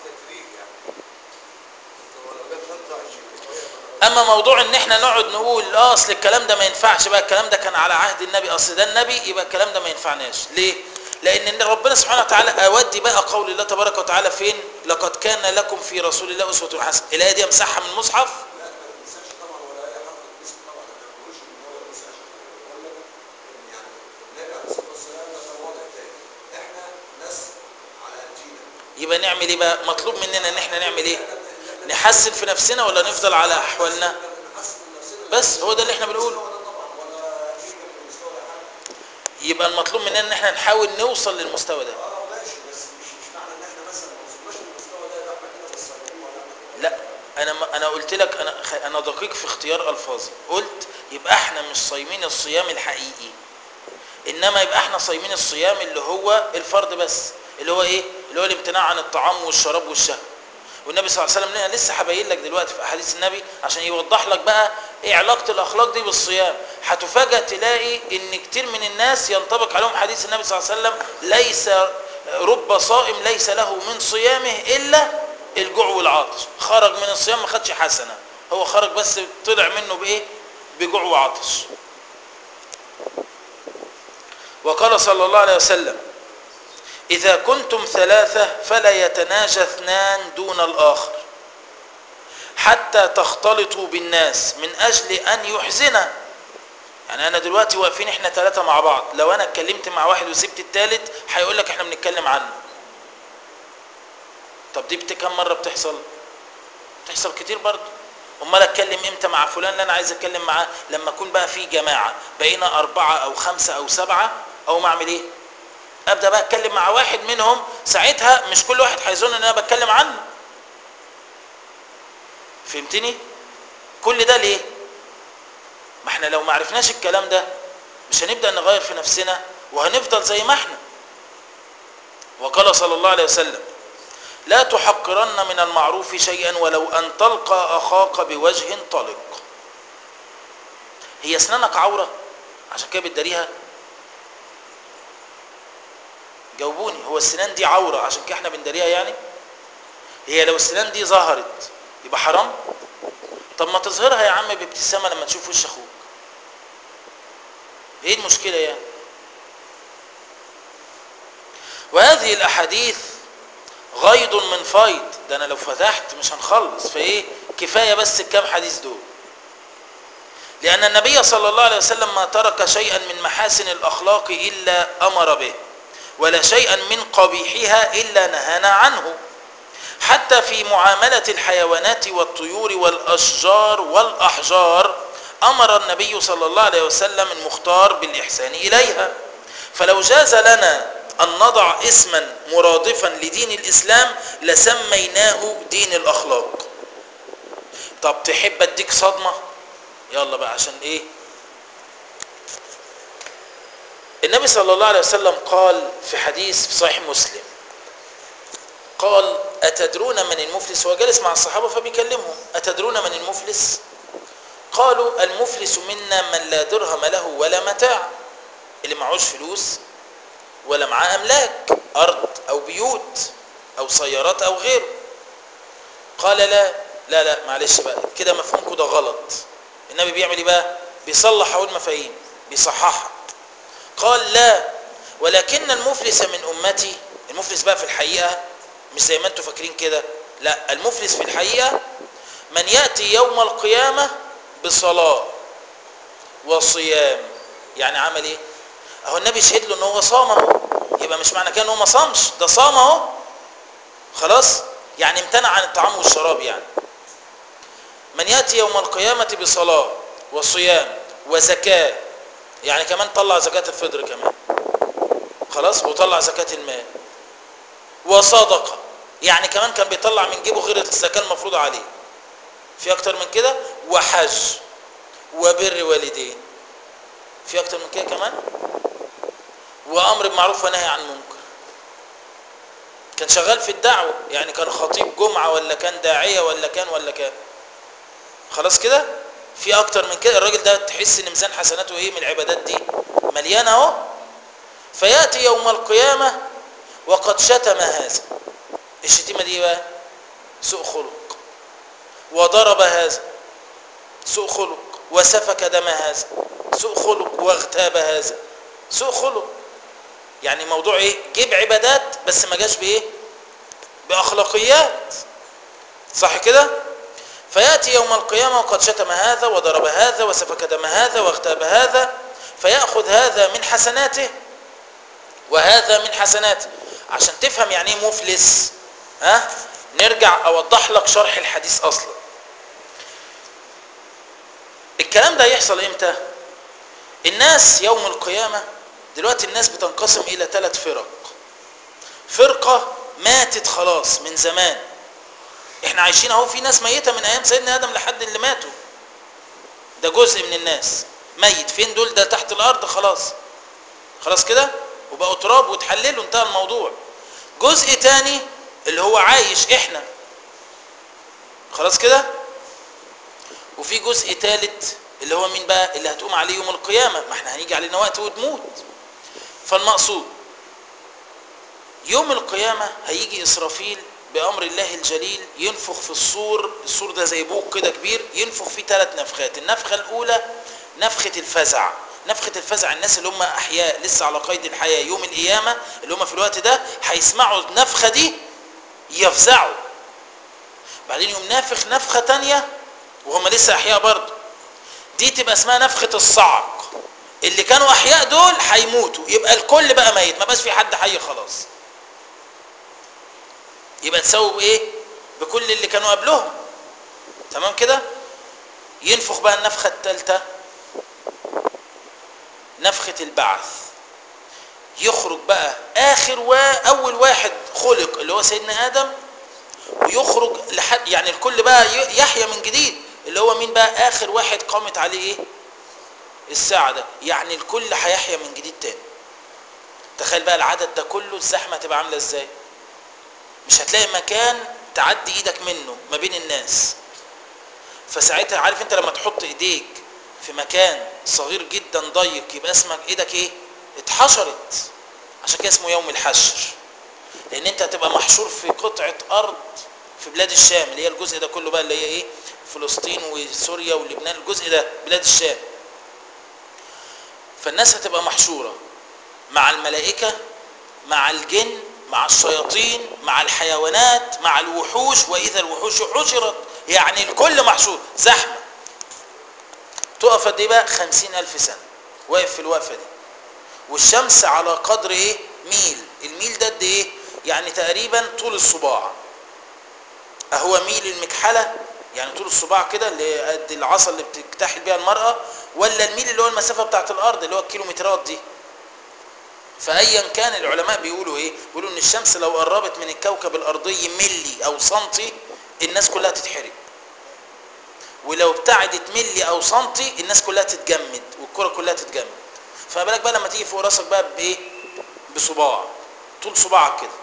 اما موضوع ان احنا نقعد نقول اه اصل الكلام ده ما ينفعش بقى الكلام ده كان على عهد النبي اصل ده النبي يبقى الكلام ده ما ينفعناش ليه لان ربنا سبحانه وتعالى اودي بقى قول الله تبارك وتعالى فين لقد كان لكم في رسول الله اسوه حسنه الايه دي امسحها من المصحف يبقى نعمل ايه بقى مطلوب مننا ان احنا نعمل ايه نحسن في نفسنا ولا نفضل على احوالنا بس هو ده اللي احنا بنقوله يبقى المطلوب مننا ان احنا نحاول نوصل للمستوى ده لا انا ما انا قلت لك انا انا دقيق في اختيار الفاظي قلت يبقى احنا مش صايمين الصيام الحقيقي انما يبقى احنا صايمين الصيام اللي هو الفرض بس اللي هو ايه اللي هو الامتناع عن الطعام والشراب والشهوه والنبي صلى الله عليه وسلم لسه هبين لك دلوقتي في احاديث النبي عشان يوضح لك بقى ايه علاقه الاخلاق دي بالصيام هتفاجئ تلاقي ان كتير من الناس ينطبق عليهم حديث النبي صلى الله عليه وسلم ليس رب صائم ليس له من صيامه الا الجوع والعطش خرج من الصيام ما خدش حسنه هو خرج بس طلع منه بايه بجوع وعطش وقال صلى الله عليه وسلم إذا كنتم ثلاثة فلا يتناجى اثنان دون الآخر حتى تختلطوا بالناس من أجل أن يحزن يعني أنا دلوقتي واقفين إحنا ثلاثة مع بعض لو أنا اتكلمت مع واحد وسبت الثالث هيقول لك إحنا بنتكلم عنه طب دي بكم مرة بتحصل بتحصل كتير برضه امال اتكلم امتى مع فلان اللي انا عايز اتكلم معاه لما اكون بقى في جماعه بقينا اربعه او خمسه او سبعه او ما اعمل ايه ابدا بقى اتكلم مع واحد منهم ساعتها مش كل واحد هيظن ان انا بتكلم عنه فهمتني كل ده ليه ما احنا لو ما عرفناش الكلام ده مش هنبدا نغير في نفسنا وهنفضل زي ما احنا وقال صلى الله عليه وسلم لا تحقرن من المعروف شيئا ولو ان تلقى اخاك بوجه طلق هي اسنانك عوره عشان كده بتداريها جاوبوني هو السنان دي عورة عشان كده احنا بنداريها يعني هي لو السنان دي ظهرت يبقى حرام طب ما تظهرها يا عم بابتسامه لما تشوف وش اخوك ايه المشكله يعني وهذه الاحاديث غيض من فيض ده انا لو فتحت مش هنخلص فايه كفايه بس الكام حديث دول لان النبي صلى الله عليه وسلم ما ترك شيئا من محاسن الاخلاق الا امر به ولا شيئا من قبيحها الا نهانا عنه حتى في معامله الحيوانات والطيور والاشجار والاحجار امر النبي صلى الله عليه وسلم المختار بالاحسان اليها فلو جاز لنا أن نضع اسما مرادفا لدين الإسلام لسميناه دين الأخلاق طب تحب أديك صدمة يلا بقى عشان إيه النبي صلى الله عليه وسلم قال في حديث في صحيح مسلم قال أتدرون من المفلس هو جالس مع الصحابة فبيكلمهم أتدرون من المفلس قالوا المفلس منا من لا درهم له ولا متاع اللي معهوش فلوس ولا معاه املاك ارض او بيوت او سيارات او غيره قال لا لا لا معلش بقى كده مفهومكم ده غلط النبي بيعمل ايه بقى بيصلح اول مفاهيم بيصححها قال لا ولكن المفلس من امتي المفلس بقى في الحقيقه مش زي ما انتم فاكرين كده لا المفلس في الحقيقه من ياتي يوم القيامه بصلاه وصيام يعني عمل ايه اهو النبي شهد له ان هو صام اهو يبقى مش معنى كده ان هو ما صامش ده صام اهو خلاص يعني امتنع عن الطعام والشراب يعني من ياتي يوم القيامه بصلاه وصيام وزكاه يعني كمان طلع زكاه الفطر كمان خلاص وطلع زكاه المال وصدقه يعني كمان كان بيطلع من جيبه غير الزكاه المفروضه عليه في اكتر من كده وحج وبر والدين في اكتر من كده كمان وامر بمعروف ونهي عن منكر كان شغال في الدعوه يعني كان خطيب جمعه ولا كان داعيه ولا كان ولا كان خلاص كده في اكتر من كده الراجل ده تحس ان ميزان حسناته ايه من العبادات دي مليانه اهو فياتي يوم القيامه وقد شتم هذا الشتيمه دي بقى سوء خلق وضرب هذا سوء خلق وسفك دم هذا سوء خلق واغتاب هذا سوء خلق يعني موضوع ايه جيب عبادات بس ما جاش بايه باخلاقيات صح كده فياتي يوم القيامه وقد شتم هذا وضرب هذا وسفك دم هذا واغتاب هذا فياخذ هذا من حسناته وهذا من حسناته عشان تفهم يعني ايه مفلس ها نرجع اوضح لك شرح الحديث اصلا الكلام ده هيحصل امتى الناس يوم القيامه دلوقتي الناس بتنقسم الى ثلاث فرق فرقة ماتت خلاص من زمان احنا عايشين اهو في ناس ميتة من ايام سيدنا ادم لحد اللي ماتوا ده جزء من الناس ميت فين دول ده تحت الارض خلاص خلاص كده وبقوا تراب وتحللوا انتهى الموضوع جزء تاني اللي هو عايش احنا خلاص كده وفي جزء ثالث اللي هو مين بقى اللي هتقوم عليه يوم القيامة ما احنا هنيجي علينا وقت وتموت فالمقصود يوم القيامة هيجي إسرافيل بأمر الله الجليل ينفخ في الصور الصور ده زي بوق كده كبير ينفخ فيه ثلاث نفخات النفخة الأولى نفخة الفزع نفخة الفزع الناس اللي هم أحياء لسه على قيد الحياة يوم القيامة اللي هم في الوقت ده هيسمعوا النفخة دي يفزعوا بعدين يوم نافخ نفخة تانية وهم لسه أحياء برضه دي تبقى اسمها نفخة الصعق اللي كانوا احياء دول هيموتوا يبقى الكل بقى ميت ما بقاش في حد حي خلاص يبقى تساووا بايه بكل اللي كانوا قبلهم تمام كده ينفخ بقى النفخة الثالثة نفخة البعث يخرج بقى اخر واول واحد خلق اللي هو سيدنا ادم ويخرج لحد يعني الكل بقى يحيى من جديد اللي هو مين بقى اخر واحد قامت عليه ايه الساعة ده يعني الكل هيحيى من جديد تاني تخيل بقى العدد ده كله الزحمة هتبقى عاملة ازاي مش هتلاقي مكان تعدي ايدك منه ما بين الناس فساعتها عارف انت لما تحط ايديك في مكان صغير جدا ضيق يبقى اسمك ايدك ايه اتحشرت عشان كده اسمه يوم الحشر لان انت هتبقى محشور في قطعة ارض في بلاد الشام اللي هي الجزء ده كله بقى اللي هي ايه فلسطين وسوريا ولبنان الجزء ده بلاد الشام فالناس هتبقى محشورة مع الملائكة مع الجن مع الشياطين مع الحيوانات مع الوحوش وإذا الوحوش حشرت يعني الكل محشور زحمة تقف قد ايه بقى خمسين ألف سنة واقف في الوقفة دي والشمس على قدر ايه ميل الميل ده قد ايه يعني تقريبا طول الصباع اهو ميل المكحلة يعني طول الصباع كده اللي قد العصا اللي بتكتحل بيها المرأة ولا الميل اللي هو المسافة بتاعت الارض اللي هو الكيلومترات دي فايا كان العلماء بيقولوا ايه بيقولوا ان الشمس لو قربت من الكوكب الارضي ملي او سنتي الناس كلها تتحرق ولو ابتعدت ملي او سنتي الناس كلها تتجمد والكره كلها تتجمد فما بالك بقى لما تيجي فوق راسك بقى بايه بصباع طول صباعك كده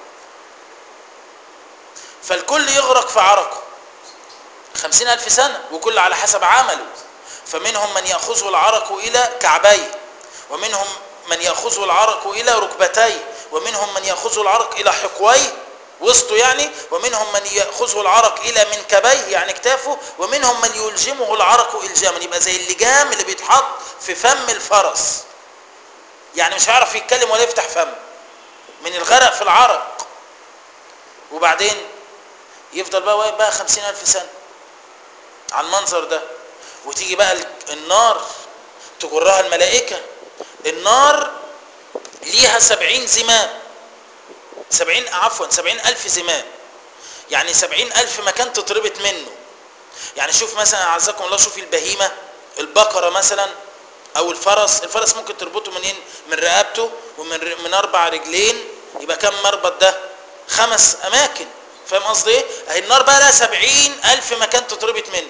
فالكل يغرق في عرقه خمسين ألف سنة وكل على حسب عمله فمنهم من يأخذه العرق إلى كعبيه ومنهم من يأخذه العرق إلى ركبتيه ومنهم من يأخذه العرق إلى حقويه وسطه يعني ومنهم من يأخذه العرق إلى منكبيه يعني كتافه ومنهم من يلجمه العرق إلجاما يبقى زي اللجام اللي بيتحط في فم الفرس يعني مش هيعرف يتكلم ولا يفتح فم من الغرق في العرق وبعدين يفضل بقى واقف بقى خمسين ألف سنة على المنظر ده وتيجي بقى النار تجرها الملائكة النار ليها سبعين زمام سبعين عفوا سبعين ألف زمام يعني سبعين ألف مكان تتربط منه يعني شوف مثلا أعزكم الله شوف البهيمة البقرة مثلا أو الفرس الفرس ممكن تربطه منين من رقبته ومن من أربع رجلين يبقى كم مربط ده خمس أماكن فاهم قصدي ايه اهي النار بقى لها سبعين ألف مكان تتربط منه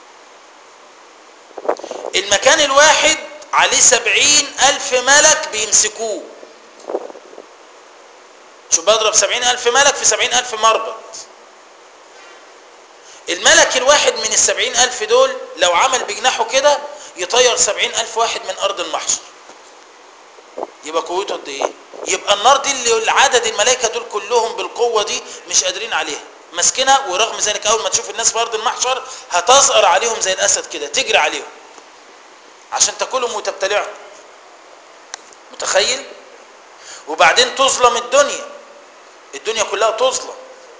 المكان الواحد عليه سبعين ألف ملك بيمسكوه شو بضرب سبعين ألف ملك في سبعين ألف مربط الملك الواحد من السبعين ألف دول لو عمل بجناحه كده يطير سبعين ألف واحد من أرض المحشر يبقى قوته قد ايه يبقى النار دي اللي عدد الملائكة دول كلهم بالقوة دي مش قادرين عليها ماسكينها ورغم ذلك اول ما تشوف الناس في ارض المحشر هتزقر عليهم زي الاسد كده تجري عليهم عشان تاكلهم وتبتلعهم متخيل وبعدين تظلم الدنيا الدنيا كلها تظلم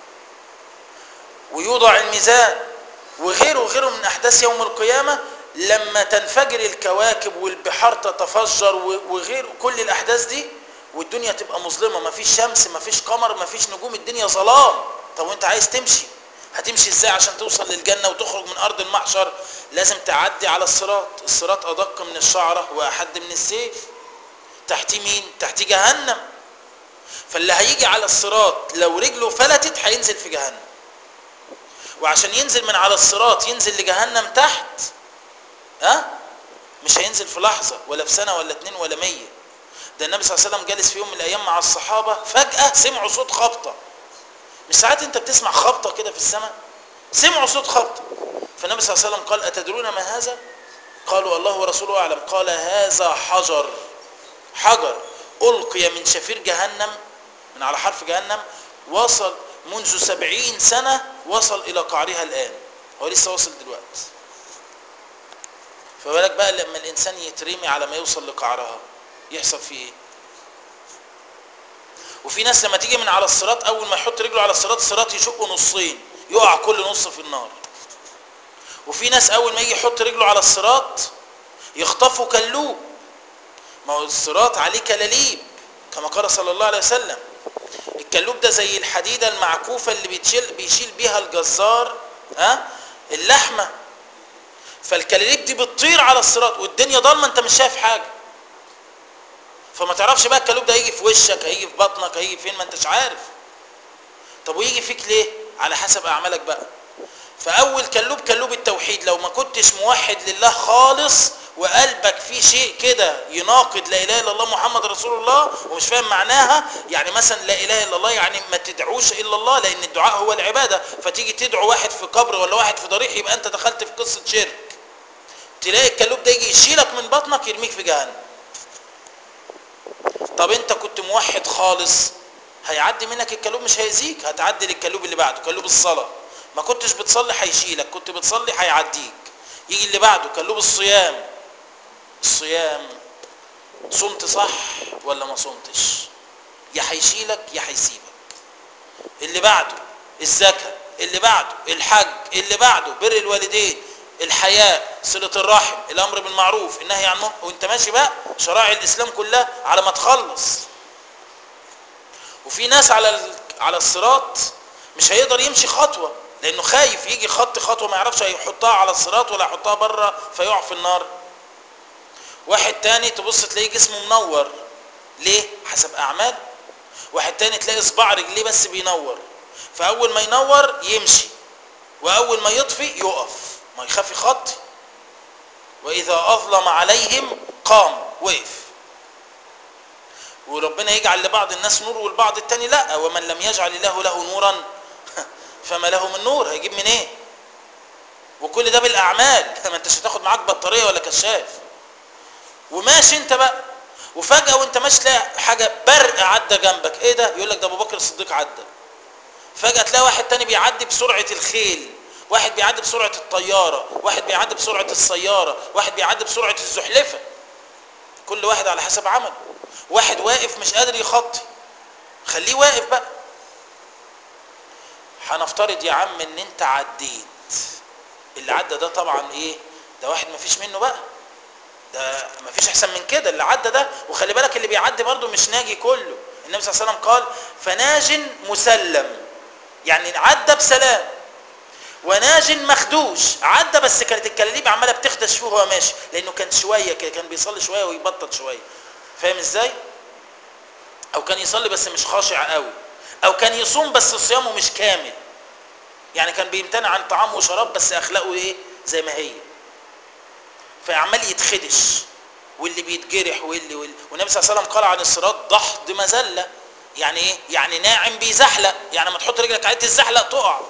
ويوضع الميزان وغيره وغيره من احداث يوم القيامه لما تنفجر الكواكب والبحار تتفجر وغير كل الاحداث دي والدنيا تبقى مظلمه مفيش شمس مفيش قمر مفيش نجوم الدنيا ظلام طب وانت عايز تمشي هتمشي ازاي عشان توصل للجنه وتخرج من ارض المحشر لازم تعدي على الصراط الصراط ادق من الشعره واحد من السيف تحتيه مين تحتيه جهنم فاللي هيجي على الصراط لو رجله فلتت هينزل في جهنم وعشان ينزل من على الصراط ينزل لجهنم تحت ها أه؟ مش هينزل في لحظة ولا في سنة ولا اتنين ولا مية ده النبي صلى الله عليه وسلم جالس في يوم من الأيام مع الصحابة فجأة سمعوا صوت خبطة مش ساعات انت بتسمع خبطة كده في السماء سمعوا صوت خبطة فالنبي صلى الله عليه وسلم قال أتدرون ما هذا قالوا الله ورسوله أعلم قال هذا حجر حجر ألقي من شفير جهنم من على حرف جهنم وصل منذ سبعين سنة وصل إلى قعرها الآن هو لسه وصل دلوقتي فبالك بقى لما الإنسان يترمي على ما يوصل لقعرها يحصل فيه إيه وفي ناس لما تيجي من على الصراط أول ما يحط رجله على الصراط الصراط يشقه نصين يقع كل نص في النار وفي ناس أول ما يجي يحط رجله على الصراط يخطفوا كلوب ما هو الصراط عليه كلاليب كما قال صلى الله عليه وسلم الكلوب ده زي الحديدة المعكوفة اللي بيتشيل بيشيل بيها الجزار ها اللحمة فالكلاليب دي بتطير على الصراط والدنيا ضلمة انت مش شايف حاجة فما تعرفش بقى الكلوب ده هيجي في وشك هيجي في بطنك هيجي فين ما انتش عارف طب ويجي فيك ليه على حسب اعمالك بقى فاول كلوب كلوب التوحيد لو ما كنتش موحد لله خالص وقلبك فيه شيء كده يناقض لا اله الا الله محمد رسول الله ومش فاهم معناها يعني مثلا لا اله الا الله يعني ما تدعوش الا الله لان الدعاء هو العباده فتيجي تدعو واحد في قبر ولا واحد في ضريح يبقى انت دخلت في قصه شرك تلاقي الكلوب ده يجي يشيلك من بطنك يرميك في جهنم طب انت كنت موحد خالص هيعدي منك الكلوب مش هيأذيك هتعدي للكلوب اللي بعده كلوب الصلاه ما كنتش بتصلي هيشيلك كنت بتصلي هيعديك يجي اللي بعده كان له بالصيام الصيام صمت صح ولا ما صمتش يا هيشيلك يا هيسيبك اللي بعده الزكاة اللي بعده الحج اللي بعده بر الوالدين الحياء صلة الرحم الأمر بالمعروف النهي عن المنكر وانت ماشي بقى شرائع الإسلام كلها على ما تخلص وفي ناس على ال... على الصراط مش هيقدر يمشي خطوة لأنه خايف يجي خط خطوة ما يعرفش هيحطها على الصراط ولا يحطها بره فيقع في النار واحد تاني تبص تلاقيه جسمه منور ليه حسب أعماله واحد تاني تلاقي صباع رجليه بس بينور فأول ما ينور يمشي وأول ما يطفي يقف ما يخاف يخطي وإذا أظلم عليهم قام وقف وربنا يجعل لبعض الناس نور والبعض التاني لا ومن لم يجعل الله له نورا فما له من نور هيجيب منين إيه؟ وكل ده بالاعمال ما انتش هتاخد معاك بطاريه ولا كشاف وماشي انت بقى وفجاه وانت ماشي تلاقي حاجه برق عدى جنبك ايه ده يقول لك ده ابو بكر الصديق عدى فجاه تلاقي واحد تاني بيعدي بسرعه الخيل واحد بيعدي بسرعه الطياره واحد بيعدي بسرعه السياره واحد بيعدي بسرعه الزحلفه كل واحد على حسب عمله واحد واقف مش قادر يخطي خليه واقف بقى هنفترض يا عم ان انت عديت اللي عدى ده طبعا ايه ده واحد مفيش منه بقى ده مفيش احسن من كده اللي عدى ده وخلي بالك اللي بيعدي برضه مش ناجي كله النبي صلى الله عليه وسلم قال فناج مسلم يعني عدى بسلام وناج مخدوش عدى بس كانت الكلاليب عماله بتخدش فيه وهو ماشي لانه كان شويه كده كان بيصلي شويه ويبطل شويه فاهم ازاي او كان يصلي بس مش خاشع قوي او كان يصوم بس صيامه مش كامل يعني كان بيمتنع عن طعام وشراب بس اخلاقه ايه زي ما هي فعمال يتخدش واللي بيتجرح واللي, واللي والنبي صلى الله عليه وسلم قال عن الصراط ضحض مذله يعني ايه يعني ناعم بيزحلق يعني ما تحط رجلك عليه تزحلق تقع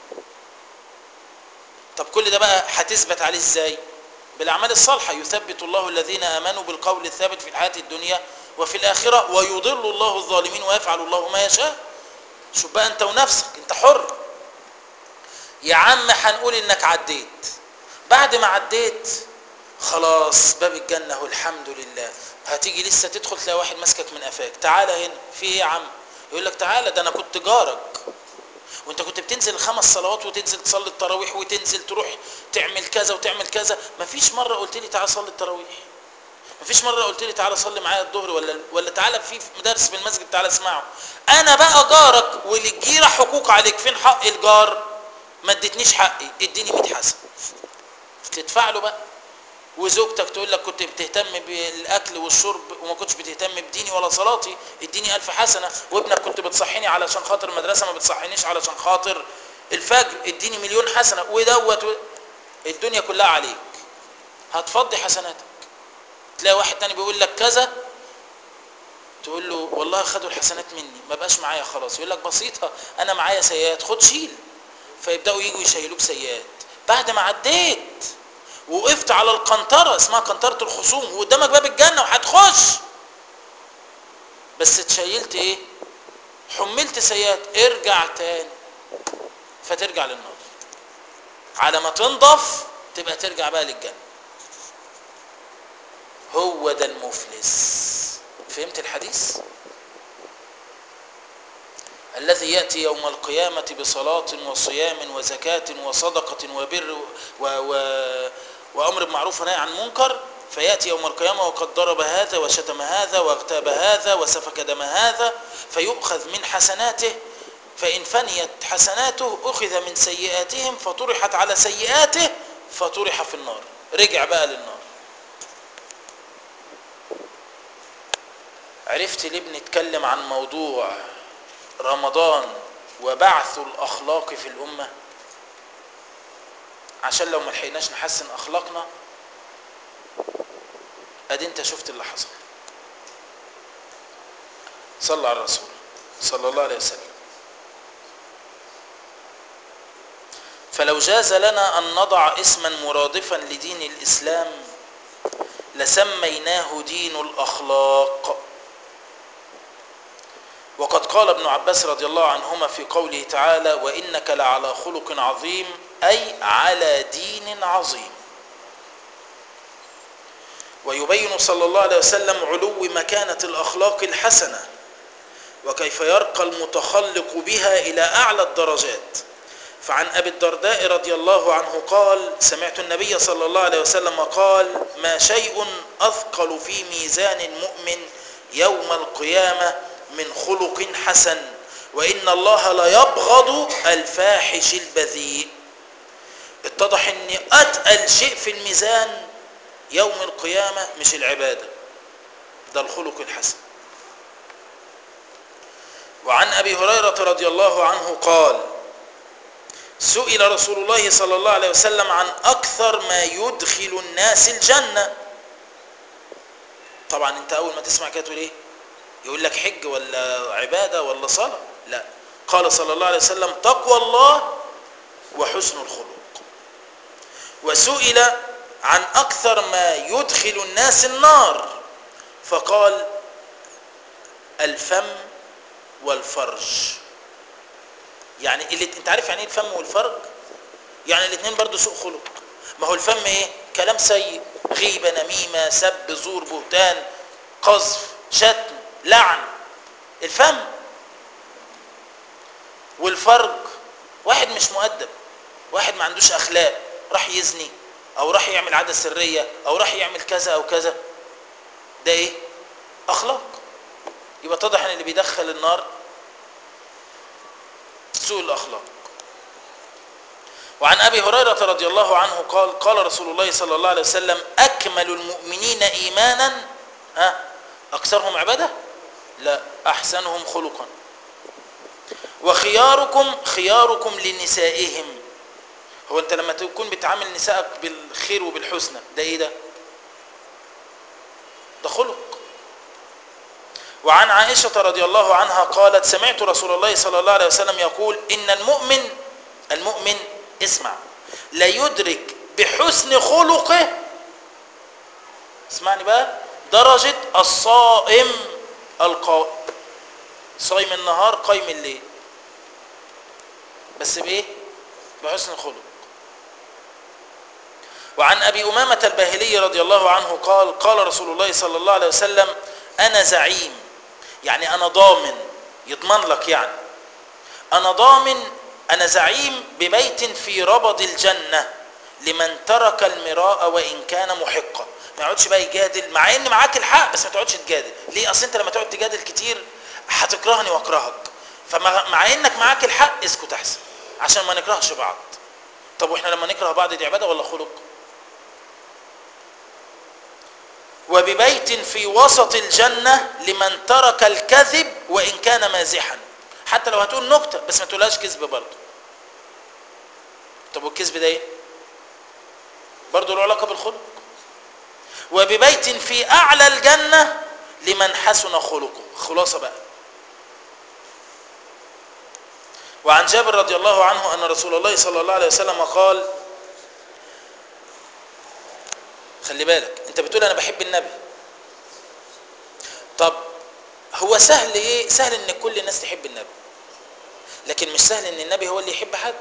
طب كل ده بقى هتثبت عليه ازاي بالاعمال الصالحه يثبت الله الذين امنوا بالقول الثابت في الحياه الدنيا وفي الاخره ويضل الله الظالمين ويفعل الله ما يشاء شوف بقى انت ونفسك انت حر يا عم هنقول انك عديت بعد ما عديت خلاص باب الجنة هو الحمد لله هتيجي لسه تدخل تلاقي واحد ماسكك من قفاك تعالى هنا في ايه يا عم يقول لك تعالى ده انا كنت جارك وانت كنت بتنزل الخمس صلوات وتنزل تصلي التراويح وتنزل تروح تعمل كذا وتعمل كذا مفيش مرة قلت لي تعالى صلي التراويح مفيش مرة قلت لي تعالى صلي معايا الظهر ولا ولا تعالى في مدرس في المسجد تعالى اسمعه انا بقى جارك وللجيرة حقوق عليك فين حق الجار ما اديتنيش حقي اديني 100 حسن تدفع له بقى وزوجتك تقول لك كنت بتهتم بالاكل والشرب وما كنتش بتهتم بديني ولا صلاتي اديني ألف حسنه وابنك كنت بتصحيني علشان خاطر المدرسه ما بتصحينيش علشان خاطر الفجر اديني مليون حسنه ودوت و... الدنيا كلها عليك هتفضي حسناتك تلاقي واحد تاني بيقول لك كذا تقول له والله خدوا الحسنات مني ما بقاش معايا خلاص يقول لك بسيطه انا معايا سيئات خد شيل فيبداوا يجوا يشيلوك سيئات بعد ما عديت وقفت على القنطرة اسمها قنطرة الخصوم وقدامك باب الجنة وهتخش بس اتشيلت ايه حملت سيئات ارجع تاني فترجع للنار على ما تنضف تبقى ترجع بقى للجنة هو ده المفلس فهمت الحديث الذي يأتي يوم القيامة بصلاة وصيام وزكاة وصدقة وبر و و وأمر بمعروف ونهي عن منكر فيأتي يوم القيامة وقد ضرب هذا وشتم هذا واغتاب هذا وسفك دم هذا فيؤخذ من حسناته فإن فنيت حسناته أخذ من سيئاتهم فطرحت على سيئاته فطرح في النار رجع بقى للنار عرفت ليه بنتكلم عن موضوع رمضان وبعث الأخلاق في الأمة عشان لو ما لحقناش نحسن أخلاقنا أدي أنت شفت اللي حصل صلى على الرسول صلى الله عليه وسلم فلو جاز لنا أن نضع اسما مرادفا لدين الإسلام لسميناه دين الأخلاق وقد قال ابن عباس رضي الله عنهما في قوله تعالى وإنك لعلى خلق عظيم أي على دين عظيم ويبين صلى الله عليه وسلم علو مكانة الأخلاق الحسنة وكيف يرقى المتخلق بها إلى أعلى الدرجات فعن أبي الدرداء رضي الله عنه قال سمعت النبي صلى الله عليه وسلم قال ما شيء أثقل في ميزان المؤمن يوم القيامة من خلق حسن وإن الله لا يبغض الفاحش البذيء اتضح ان أتقل شيء في الميزان يوم القيامة مش العبادة ده الخلق الحسن وعن أبي هريرة رضي الله عنه قال سئل رسول الله صلى الله عليه وسلم عن أكثر ما يدخل الناس الجنة طبعا انت أول ما تسمع كده تقول ايه يقول لك حج ولا عبادة ولا صلاة لا قال صلى الله عليه وسلم تقوى الله وحسن الخلق وسئل عن أكثر ما يدخل الناس النار فقال الفم والفرج يعني اللي انت عارف يعني ايه الفم والفرج يعني الاثنين برضو سوء خلق ما هو الفم ايه كلام سيء غيبة نميمة سب زور بهتان قذف شتم لعن الفم والفرج واحد مش مؤدب واحد ما عندوش اخلاق راح يزني او راح يعمل عادة سرية او راح يعمل كذا او كذا ده ايه اخلاق يبقى اتضح ان اللي بيدخل النار سوء الاخلاق وعن ابي هريره رضي الله عنه قال قال رسول الله صلى الله عليه وسلم اكمل المؤمنين ايمانا ها اكثرهم عباده لا احسنهم خلقا وخياركم خياركم لنسائهم هو انت لما تكون بتعامل نسائك بالخير وبالحسنى ده ايه ده ده خلق وعن عائشة رضي الله عنها قالت سمعت رسول الله صلى الله عليه وسلم يقول إن المؤمن المؤمن اسمع لا يدرك بحسن خلقه اسمعني بقى درجة الصائم القائم صايم النهار قايم الليل بس بايه بحسن الخلق وعن ابي امامه الباهلي رضي الله عنه قال قال رسول الله صلى الله عليه وسلم انا زعيم يعني انا ضامن يضمن لك يعني انا ضامن انا زعيم ببيت في ربض الجنه لمن ترك المراء وان كان محقا ما يقعدش بقى يجادل مع ان معاك الحق بس ما تقعدش تجادل ليه اصل انت لما تقعد تجادل كتير هتكرهني واكرهك فمع انك معاك الحق اسكت احسن عشان ما نكرهش بعض طب واحنا لما نكره بعض دي عباده ولا خلق وببيت في وسط الجنة لمن ترك الكذب وإن كان مازحا حتى لو هتقول نكتة بس ما تقولهاش كذب برضه طب والكذب ده ايه برضه له علاقة بالخلق وببيت في أعلى الجنة لمن حسن خلقه خلاصة بقى وعن جابر رضي الله عنه أن رسول الله صلى الله عليه وسلم قال خلي بالك انت بتقول انا بحب النبي طب هو سهل ايه سهل ان كل الناس تحب النبي لكن مش سهل ان النبي هو اللي يحب حد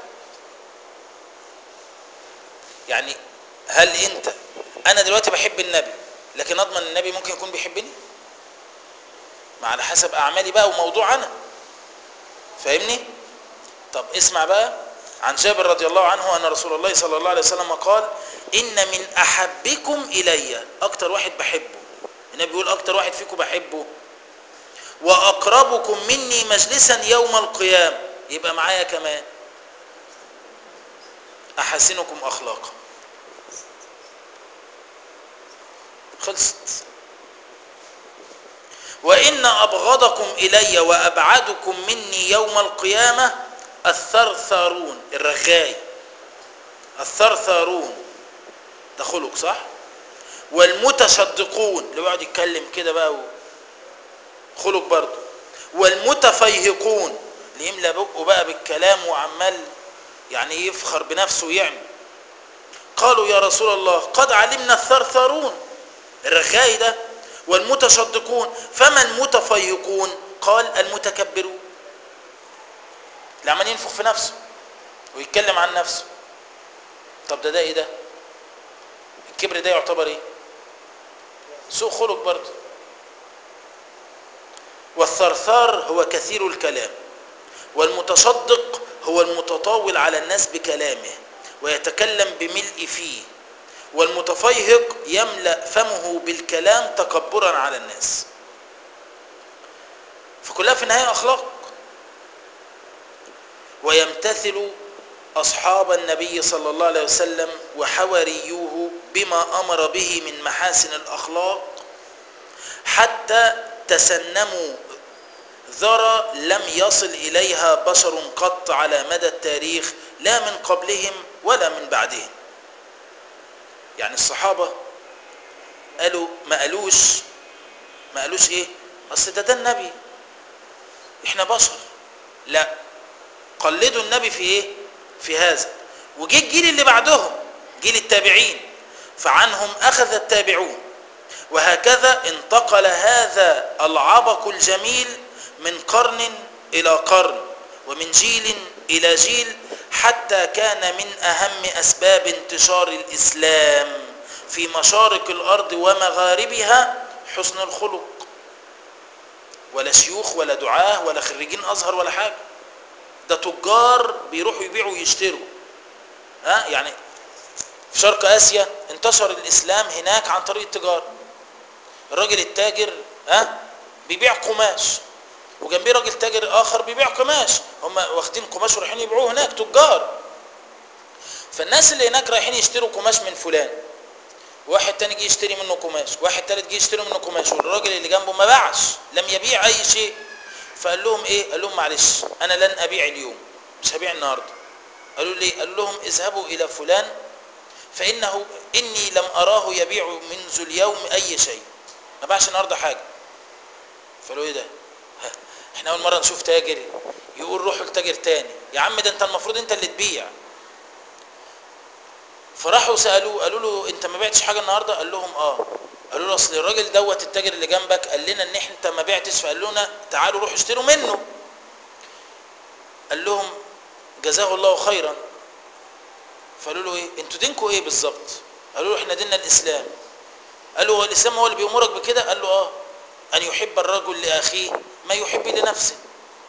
يعني هل انت انا دلوقتي بحب النبي لكن اضمن النبي ممكن يكون بيحبني ما على حسب اعمالي بقى وموضوع انا فاهمني طب اسمع بقى عن جابر رضي الله عنه أن رسول الله صلى الله عليه وسلم قال إن من أحبكم إلي أكتر واحد بحبه النبي بيقول أكتر واحد فيكم بحبه وأقربكم مني مجلسا يوم القيامة يبقى معايا كمان أحسنكم أخلاقا خلصت وإن أبغضكم إلي وأبعدكم مني يوم القيامة الثرثارون الرغاي الثرثارون ده خلق صح والمتشدقون اللي بيقعد يتكلم كده بقى و... خلق برضه والمتفيهقون اللي يملى بقه بقى بالكلام وعمال يعني يفخر بنفسه ويعمل قالوا يا رسول الله قد علمنا الثرثارون الرغاي ده والمتشدقون فما المتفيهقون قال المتكبرون اللي عمال ينفخ في نفسه ويتكلم عن نفسه طب ده ده ايه ده الكبر ده يعتبر ايه سوء خلق برضه والثرثار هو كثير الكلام والمتصدق هو المتطاول على الناس بكلامه ويتكلم بملء فيه والمتفيهق يملأ فمه بالكلام تكبرا على الناس فكلها في النهاية أخلاق ويمتثل أصحاب النبي صلى الله عليه وسلم وحواريوه بما أمر به من محاسن الأخلاق حتى تسنموا ذرى لم يصل إليها بشر قط على مدى التاريخ لا من قبلهم ولا من بعدهم يعني الصحابة قالوا ما قالوش ما قالوش ايه اصل ده ده النبي احنا بشر لا قلدوا النبي في ايه في هذا وجي الجيل اللي بعدهم جيل التابعين فعنهم اخذ التابعون وهكذا انتقل هذا العبق الجميل من قرن الى قرن ومن جيل الى جيل حتى كان من اهم اسباب انتشار الاسلام في مشارق الارض ومغاربها حسن الخلق ولا شيوخ ولا دعاه ولا خريجين ازهر ولا حاجه ده تجار بيروحوا يبيعوا ويشتروا ها يعني في شرق اسيا انتشر الاسلام هناك عن طريق التجاره الراجل التاجر ها بيبيع قماش وجنبيه راجل تاجر اخر بيبيع قماش هم واخدين قماش ورايحين يبيعوه هناك تجار فالناس اللي هناك رايحين يشتروا قماش من فلان واحد تاني جه يشتري منه قماش واحد تالت جه يشتري منه قماش والراجل اللي جنبه ما باعش لم يبيع اي شيء فقال لهم ايه قال لهم معلش انا لن ابيع اليوم مش هبيع النهارده قالوا لي قال لهم اذهبوا الى فلان فانه اني لم اراه يبيع منذ اليوم اي شيء ما باعش النهارده حاجه فقالوا ايه ده احنا اول مره نشوف تاجر يقول روحوا لتاجر تاني يا عم ده انت المفروض انت اللي تبيع فراحوا سالوه قالوا له انت ما بعتش حاجه النهارده قال لهم اه قالوا له اصل الراجل دوت التاجر اللي جنبك قال لنا ان انت ما بعتش فقال لنا تعالوا روحوا اشتروا منه قال لهم جزاه الله خيرا فقالوا له ايه انتوا دينكم ايه بالظبط قالوا له احنا ديننا الاسلام قالوا هو الاسلام هو اللي بيامرك بكده قال له اه ان يحب الرجل لاخيه ما يحب لنفسه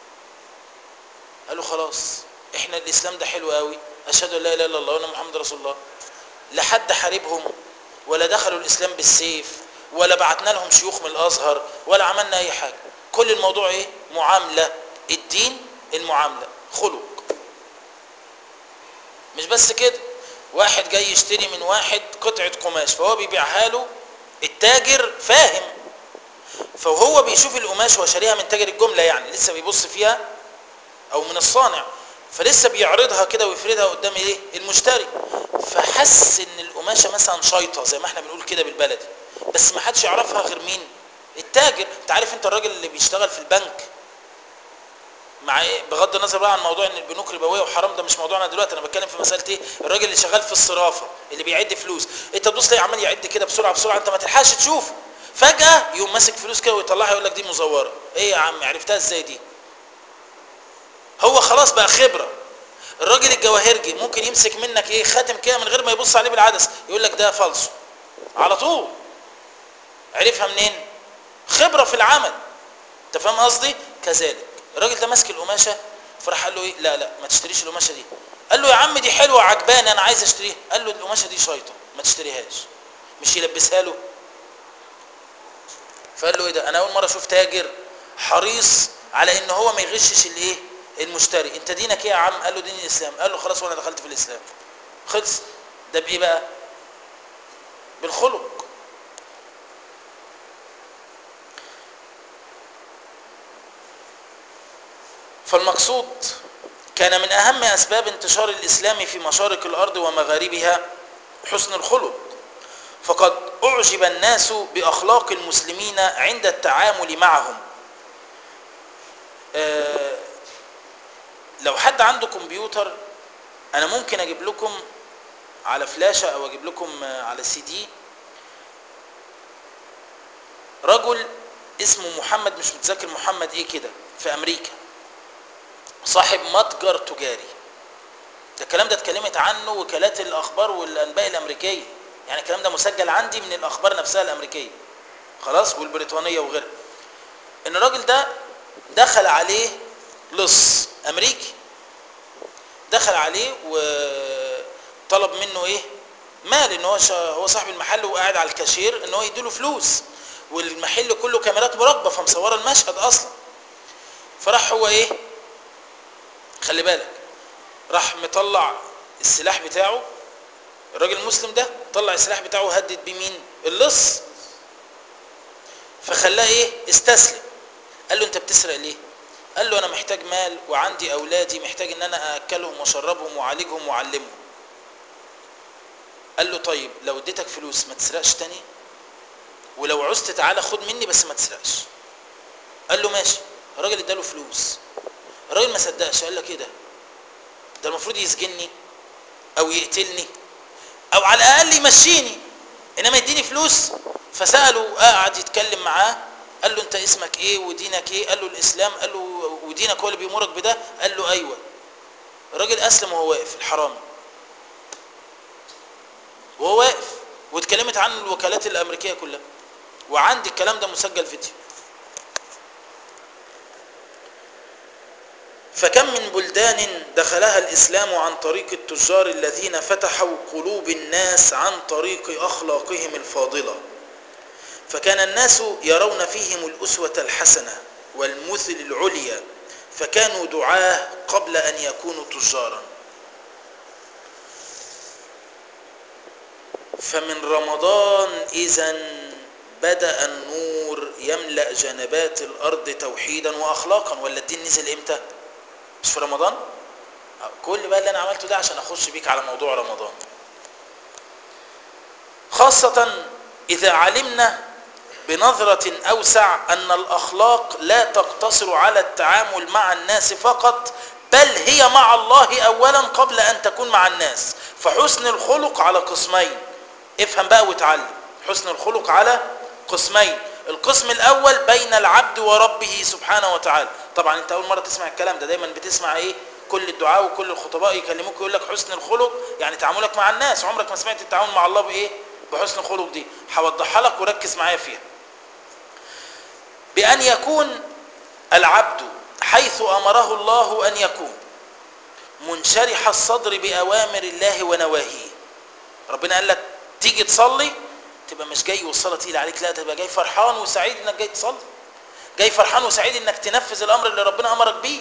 قالوا خلاص احنا الاسلام ده حلو قوي اشهد ان لا اله الا الله وان محمد رسول الله لا حد حاربهم ولا دخلوا الاسلام بالسيف ولا بعتنا لهم شيوخ من الازهر ولا عملنا اي حاجه كل الموضوع ايه معامله الدين المعامله خلق مش بس كده واحد جاي يشتري من واحد قطعه قماش فهو بيبيعها له التاجر فاهم فهو بيشوف القماش وهو شاريها من تاجر الجمله يعني لسه بيبص فيها او من الصانع فلسه بيعرضها كده ويفردها قدام ايه المشتري فحس ان القماشه مثلا شيطه زي ما احنا بنقول كده بالبلدي بس ما حدش يعرفها غير مين التاجر انت عارف انت الراجل اللي بيشتغل في البنك مع إيه؟ بغض النظر بقى عن موضوع ان البنوك ربويه وحرام ده مش موضوعنا دلوقتي انا بتكلم في مساله ايه الراجل اللي شغال في الصرافه اللي بيعد فلوس انت تبص تلاقي عمال يعد كده بسرعه بسرعه انت ما تلحقش تشوفه فجاه يقوم ماسك فلوس كده ويطلعها يقول لك دي مزوره ايه يا عم عرفتها ازاي دي هو خلاص بقى خبره الراجل الجواهرجي ممكن يمسك منك ايه خاتم كده من غير ما يبص عليه بالعدس يقول لك ده فالصو على طول عرفها منين خبره في العمل انت فاهم قصدي كذلك الراجل ده ماسك القماشه فراح قال له ايه لا لا ما تشتريش القماشه دي قال له يا عم دي حلوه عجباني انا عايز اشتريها قال له القماشه دي شيطه ما تشتريهاش مش يلبسها له فقال له ايه ده انا اول مره اشوف تاجر حريص على ان هو ما يغشش الايه المشتري انت دينك ايه يا عم قال له دين الاسلام قال له خلاص وانا دخلت في الاسلام خلص ده بايه بقى بالخلق فالمقصود كان من اهم اسباب انتشار الاسلام في مشارق الارض ومغاربها حسن الخلق فقد اعجب الناس باخلاق المسلمين عند التعامل معهم آه لو حد عنده كمبيوتر انا ممكن اجيب لكم على فلاشة او اجيب لكم على سي دي رجل اسمه محمد مش متذكر محمد ايه كده في امريكا صاحب متجر تجاري ده الكلام ده اتكلمت عنه وكالات الاخبار والانباء الامريكيه يعني الكلام ده مسجل عندي من الاخبار نفسها الامريكيه خلاص والبريطانيه وغيرها ان الراجل ده دخل عليه لص امريكي دخل عليه وطلب منه ايه مال ان هو شا هو صاحب المحل وقاعد على الكاشير ان هو يديله فلوس والمحل كله كاميرات مراقبه فمصوره المشهد اصلا فراح هو ايه خلي بالك راح مطلع السلاح بتاعه الراجل المسلم ده طلع السلاح بتاعه هدد بيه مين اللص فخلاه ايه استسلم قال له انت بتسرق ليه قال له انا محتاج مال وعندي اولادي محتاج ان انا اكلهم واشربهم واعالجهم واعلمهم قال له طيب لو اديتك فلوس ما تسرقش تاني ولو عزت تعالى خد مني بس ما تسرقش قال له ماشي الراجل اداله فلوس الراجل ما صدقش قال لك ايه ده ده المفروض يسجنني او يقتلني او على الاقل يمشيني انما يديني فلوس فساله قعد يتكلم معاه قال له انت اسمك ايه ودينك ايه قال له الاسلام قال له ودينك هو اللي بيمرك بده قال له ايوه الراجل اسلم وهو واقف الحرامي وهو واقف واتكلمت عنه الوكالات الامريكيه كلها وعندي الكلام ده مسجل فيديو فكم من بلدان دخلها الاسلام عن طريق التجار الذين فتحوا قلوب الناس عن طريق اخلاقهم الفاضله فكان الناس يرون فيهم الاسوه الحسنه والمثل العليا فكانوا دعاه قبل ان يكونوا تجارا فمن رمضان اذا بدا النور يملا جنبات الارض توحيدا واخلاقا ولا الدين نزل امتى مش في رمضان كل بقى اللي انا عملته ده عشان اخش بيك على موضوع رمضان خاصة اذا علمنا بنظرة اوسع ان الاخلاق لا تقتصر على التعامل مع الناس فقط بل هي مع الله اولا قبل ان تكون مع الناس فحسن الخلق على قسمين افهم بقى وتعلم حسن الخلق على قسمين القسم الاول بين العبد وربه سبحانه وتعالى طبعا انت اول مره تسمع الكلام ده دايما بتسمع ايه كل الدعاء وكل الخطباء يكلموك يقول لك حسن الخلق يعني تعاملك مع الناس عمرك ما سمعت التعامل مع الله بايه بحسن الخلق دي هوضحها لك وركز معايا فيها بان يكون العبد حيث امره الله ان يكون منشرح الصدر باوامر الله ونواهيه ربنا قال لك تيجي تصلي تبقى مش جاي والصلاه تقيله عليك لا تبقى جاي فرحان وسعيد انك جاي تصلي جاي فرحان وسعيد انك تنفذ الامر اللي ربنا امرك بيه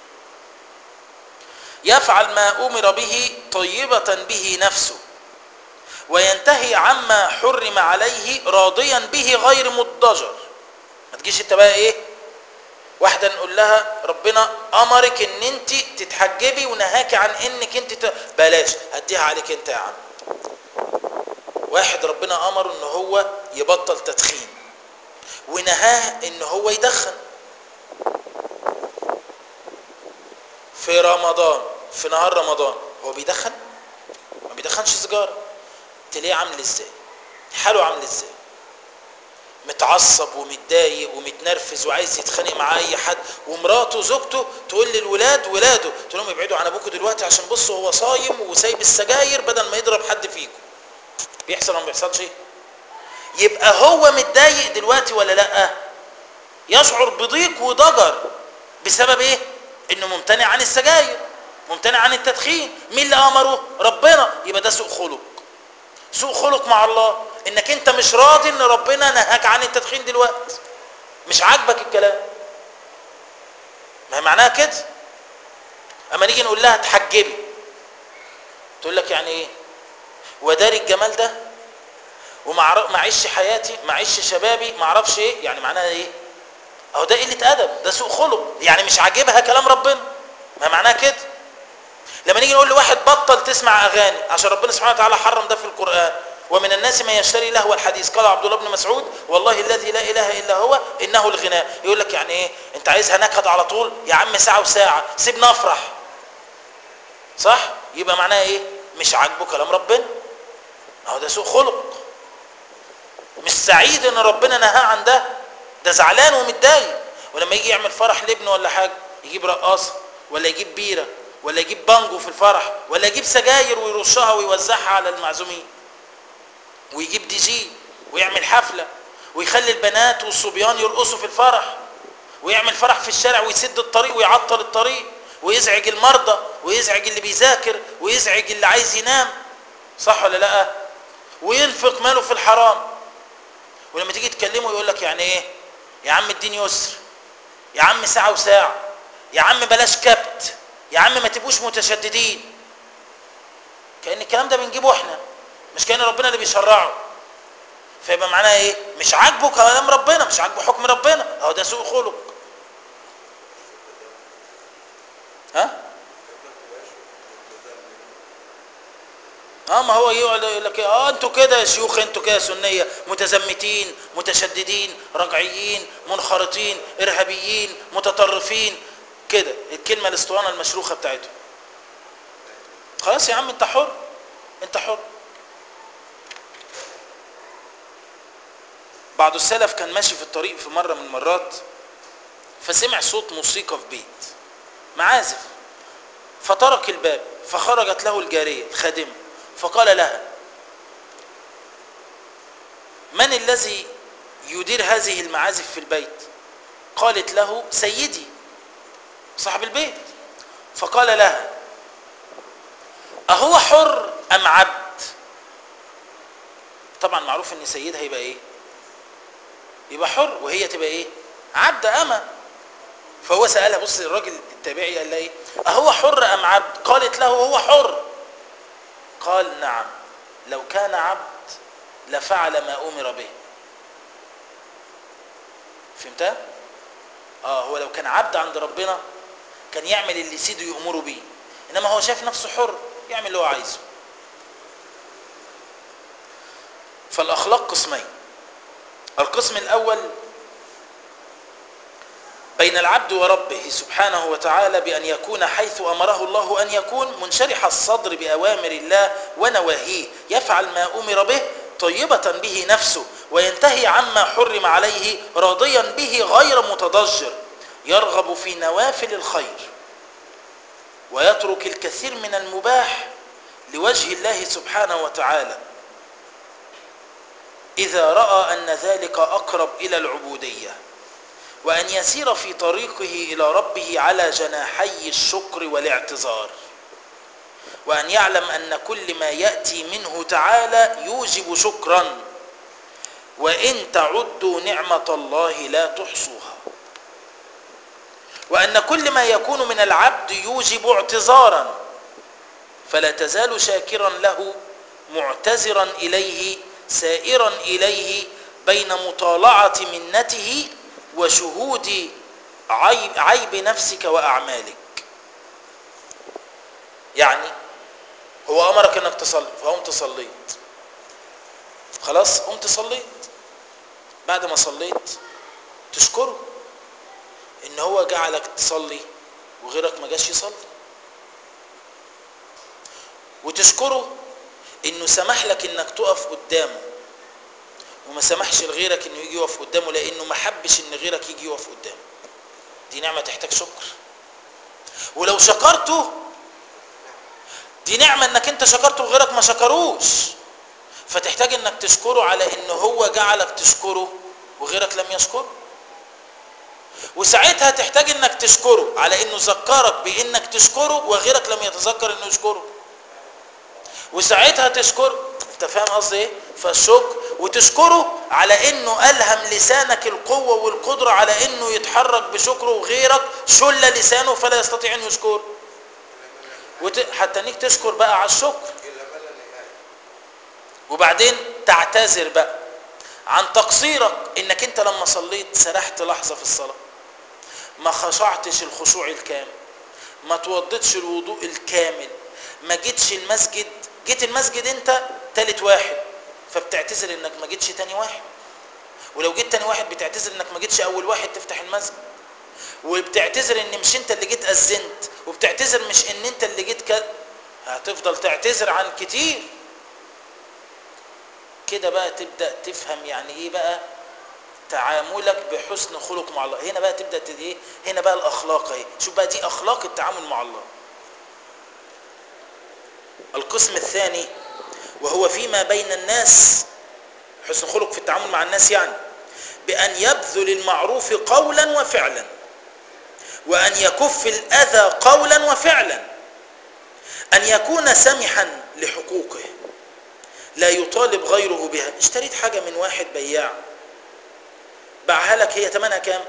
يفعل ما امر به طيبه به نفسه وينتهي عما حرم عليه راضيا به غير مضجر ما تجيش انت بقى ايه واحده نقول لها ربنا امرك ان انت تتحجبي ونهاك عن انك انت ت... بلاش هديها عليك انت يا عم واحد ربنا امره ان هو يبطل تدخين ونهاه ان هو يدخن في رمضان في نهار رمضان هو بيدخن ما بيدخنش سيجاره تلاقيه عامل ازاي حاله عامل ازاي متعصب ومتضايق ومتنرفز وعايز يتخانق مع اي حد ومراته زوجته تقول للولاد ولاده تقول لهم ابعدوا عن ابوكم دلوقتي عشان بصوا هو صايم وسايب السجاير بدل ما يضرب حد فيكم بيحصل ولا ما بيحصلش يبقى هو متضايق دلوقتي ولا لا يشعر بضيق وضجر بسبب ايه انه ممتنع عن السجاير ممتنع عن التدخين مين اللي امره ربنا يبقى ده سوء خلق سوء خلق مع الله انك انت مش راضي ان ربنا نهاك عن التدخين دلوقتي مش عاجبك الكلام ما هي معناها كده اما نيجي نقول لها تحجبي تقول لك يعني ايه وداري الجمال ده وما معيش حياتي معيش شبابي ما اعرفش ايه يعني معناها ايه اهو ده قله ادب ده سوء خلق يعني مش عاجبها كلام ربنا ما معناها كده لما نيجي نقول لواحد بطل تسمع اغاني عشان ربنا سبحانه وتعالى حرم ده في القران ومن الناس من يشتري لهو الحديث قال عبد الله بن مسعود والله الذي لا اله الا هو انه الغناء يقول لك يعني ايه انت عايزها نكد على طول يا عم ساعه وساعه سيبنا افرح صح يبقى معناها ايه مش عاجبه كلام ربنا اهو ده سوء خلق مش سعيد ان ربنا نهاه عن ده ده زعلان ومتضايق ولما يجي يعمل فرح لابنه ولا حاجه يجيب رقاصه ولا يجيب بيره ولا يجيب بانجو في الفرح ولا يجيب سجاير ويرشها ويوزعها على المعزومين ويجيب دي جي ويعمل حفله ويخلي البنات والصبيان يرقصوا في الفرح ويعمل فرح في الشارع ويسد الطريق ويعطل الطريق ويزعج المرضى ويزعج اللي بيذاكر ويزعج اللي عايز ينام صح ولا لا وينفق ماله في الحرام ولما تيجي تكلمه يقول لك يعني ايه يا عم الدين يسر يا عم ساعة وساعة يا عم بلاش كبت يا عم ما تبقوش متشددين كأن الكلام ده بنجيبه احنا مش كأن ربنا اللي بيشرعه فيبقى معناها ايه مش عاجبه كلام ربنا مش عاجبه حكم ربنا اهو ده سوء خلق ها اه ما هو يقعد يقول لك اه انتوا كده يا شيوخ انتوا كده سنيه متزمتين متشددين رجعيين منخرطين ارهابيين متطرفين كده الكلمه الاسطوانه المشروخه بتاعتهم خلاص يا عم انت حر انت حر بعض السلف كان ماشي في الطريق في مره من المرات فسمع صوت موسيقى في بيت معازف فترك الباب فخرجت له الجاريه الخادمه فقال لها من الذي يدير هذه المعازف في البيت قالت له سيدي صاحب البيت فقال لها أهو حر أم عبد طبعا معروف ان سيدها يبقى ايه يبقى حر وهي تبقى ايه عبد أما فهو سألها بص الراجل التابعي قال لها ايه أهو حر أم عبد قالت له هو حر قال نعم لو كان عبد لفعل ما أمر به فهمتها اه هو لو كان عبد عند ربنا كان يعمل اللي سيده يأمره بيه انما هو شايف نفسه حر يعمل اللي هو عايزه فالاخلاق قسمين القسم الاول بين العبد وربه سبحانه وتعالى بأن يكون حيث أمره الله أن يكون منشرح الصدر بأوامر الله ونواهيه يفعل ما أمر به طيبة به نفسه وينتهي عما حرم عليه راضيا به غير متضجر يرغب في نوافل الخير ويترك الكثير من المباح لوجه الله سبحانه وتعالى إذا رأى أن ذلك أقرب إلى العبودية وأن يسير في طريقه إلى ربه على جناحي الشكر والاعتذار وأن يعلم أن كل ما يأتي منه تعالى يوجب شكرا وإن تعدوا نعمة الله لا تحصوها وأن كل ما يكون من العبد يوجب اعتذارا فلا تزال شاكرا له معتذرا إليه سائرا إليه بين مطالعة منته وشهود عيب, عيب نفسك وأعمالك يعني هو أمرك أنك تصلي فقمت صليت خلاص قمت صليت بعد ما صليت تشكره ان هو جعلك تصلي وغيرك ما جاش يصلي وتشكره انه سمح لك انك تقف قدامه وما سمحش لغيرك انه يجي يقف قدامه لانه ما حبش ان غيرك يجي يقف قدامه دي نعمه تحتاج شكر ولو شكرته دي نعمه انك انت شكرته وغيرك ما شكروش فتحتاج انك تشكره على ان هو جعلك تشكره وغيرك لم يشكره وساعتها تحتاج انك تشكره على انه ذكرك بانك تشكره وغيرك لم يتذكر انه يشكره وساعتها تشكر انت فاهم قصدي ايه فالشكر وتشكره على انه الهم لسانك القوه والقدره على انه يتحرك بشكره وغيرك شل لسانه فلا يستطيع ان يشكره وت... حتى انك تشكر بقى على الشكر وبعدين تعتذر بقى عن تقصيرك انك انت لما صليت سرحت لحظه في الصلاه ما خشعتش الخشوع الكامل ما توضيتش الوضوء الكامل ما جيتش المسجد جيت المسجد انت تالت واحد فبتعتذر انك ما جيتش تاني واحد ولو جيت تاني واحد بتعتذر انك ما جيتش اول واحد تفتح المسجد وبتعتذر ان مش انت اللي جيت اذنت وبتعتذر مش ان انت اللي جيت ك... هتفضل تعتذر عن كتير كده بقى تبدا تفهم يعني ايه بقى تعاملك بحسن خلق مع الله هنا بقى تبدا تد- ايه هنا بقى الاخلاق اهي شوف بقى دي اخلاق التعامل مع الله القسم الثاني وهو فيما بين الناس حسن خلق في التعامل مع الناس يعني بأن يبذل المعروف قولا وفعلا وأن يكف الأذى قولا وفعلا أن يكون سمحا لحقوقه لا يطالب غيره بها اشتريت حاجة من واحد بياع باعها لك هي ثمنها كام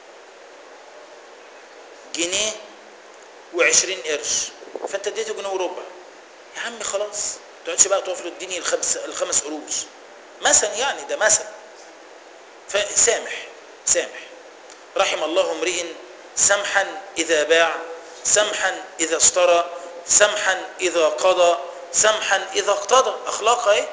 جنيه وعشرين قرش فانت اديته جنيه وربع يا عم خلاص ما تقعدش بقى تقف له اديني الخمس الخمس قروش مثلا يعني ده مثل فسامح سامح رحم الله امرئ سمحا اذا باع سمحا اذا اشترى سمحا اذا قضى سمحا اذا اقتضى اخلاق ايه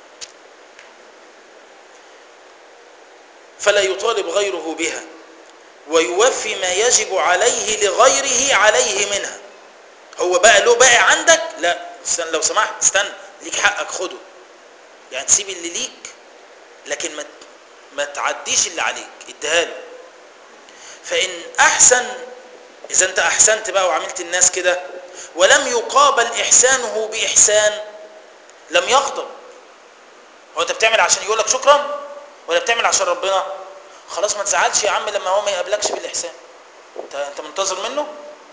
فلا يطالب غيره بها ويوفي ما يجب عليه لغيره عليه منها هو بقى له باقي عندك لا استنى لو سمحت استنى ليك حقك خده يعني تسيب اللي ليك لكن ما ما تعديش اللي عليك اديها له فان احسن اذا انت احسنت بقى وعملت الناس كده ولم يقابل احسانه باحسان لم يغضب هو انت بتعمل عشان يقول لك شكرا ولا بتعمل عشان ربنا خلاص ما تزعلش يا عم لما هو ما يقابلكش بالاحسان انت انت منتظر منه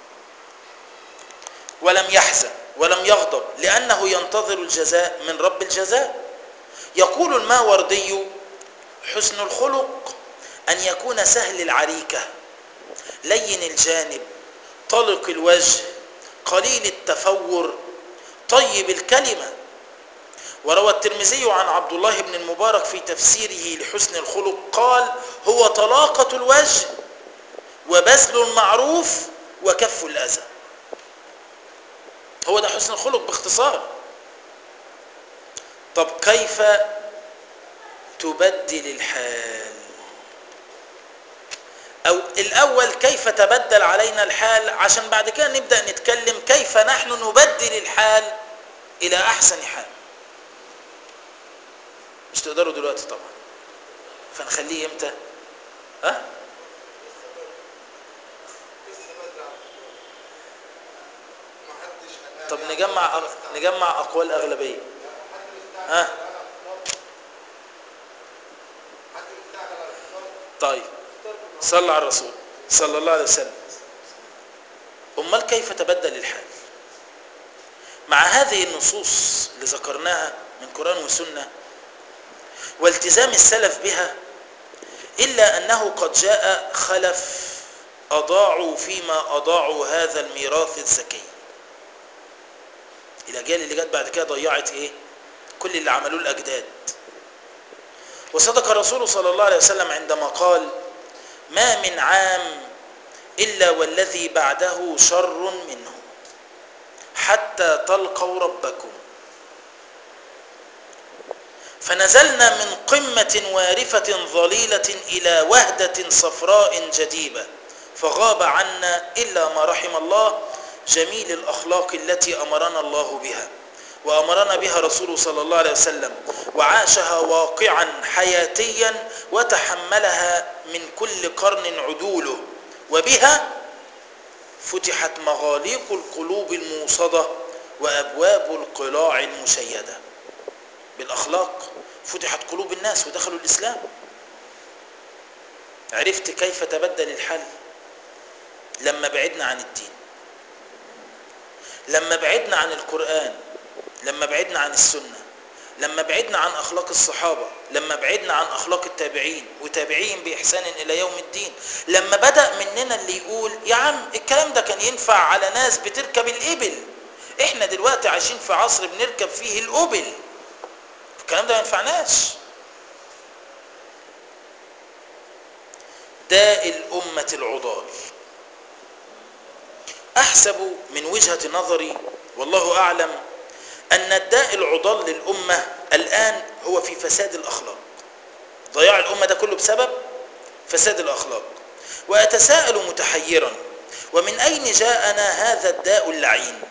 ولم يحزن ولم يغضب لانه ينتظر الجزاء من رب الجزاء يقول الماوردي حسن الخلق ان يكون سهل العريكه لين الجانب طلق الوجه قليل التفور طيب الكلمه وروى الترمذي عن عبد الله بن المبارك في تفسيره لحسن الخلق قال هو طلاقة الوجه وبذل المعروف وكف الأذى هو ده حسن الخلق باختصار طب كيف تبدل الحال أو الأول كيف تبدل علينا الحال عشان بعد كده نبدأ نتكلم كيف نحن نبدل الحال إلى أحسن حال مش تقدروا دلوقتي طبعا فنخليه امتى ها طب نجمع نجمع اقوال اغلبيه ها طيب صلى على الرسول صلى الله عليه وسلم امال كيف تبدل الحال مع هذه النصوص اللي ذكرناها من قران وسنه والتزام السلف بها إلا أنه قد جاء خلف أضاعوا فيما أضاعوا هذا الميراث الزكي الأجيال اللي جت بعد كده ضيعت إيه كل اللي عملوه الأجداد وصدق الرسول صلى الله عليه وسلم عندما قال ما من عام إلا والذي بعده شر منه حتى تلقوا ربكم فنزلنا من قمة وارفة ظليلة إلى وهدة صفراء جديبة فغاب عنا إلا ما رحم الله جميل الأخلاق التي أمرنا الله بها وأمرنا بها رسوله صلى الله عليه وسلم وعاشها واقعا حياتيا وتحملها من كل قرن عدوله وبها فتحت مغاليق القلوب الموصدة وأبواب القلاع المشيده بالأخلاق فتحت قلوب الناس ودخلوا الإسلام عرفت كيف تبدل الحال لما بعدنا عن الدين لما بعدنا عن القرآن لما بعدنا عن السنة لما بعدنا عن أخلاق الصحابة لما بعدنا عن أخلاق التابعين وتابعين بإحسان إلى يوم الدين لما بدأ مننا اللي يقول يا عم الكلام ده كان ينفع على ناس بتركب الإبل احنا دلوقتي عايشين في عصر بنركب فيه الأبل الكلام ده ما ينفعناش داء الأمة العضال أحسب من وجهة نظري والله أعلم أن الداء العضال للأمة الآن هو في فساد الأخلاق ضياع الأمة ده كله بسبب فساد الأخلاق وأتساءل متحيرا ومن أين جاءنا هذا الداء اللعين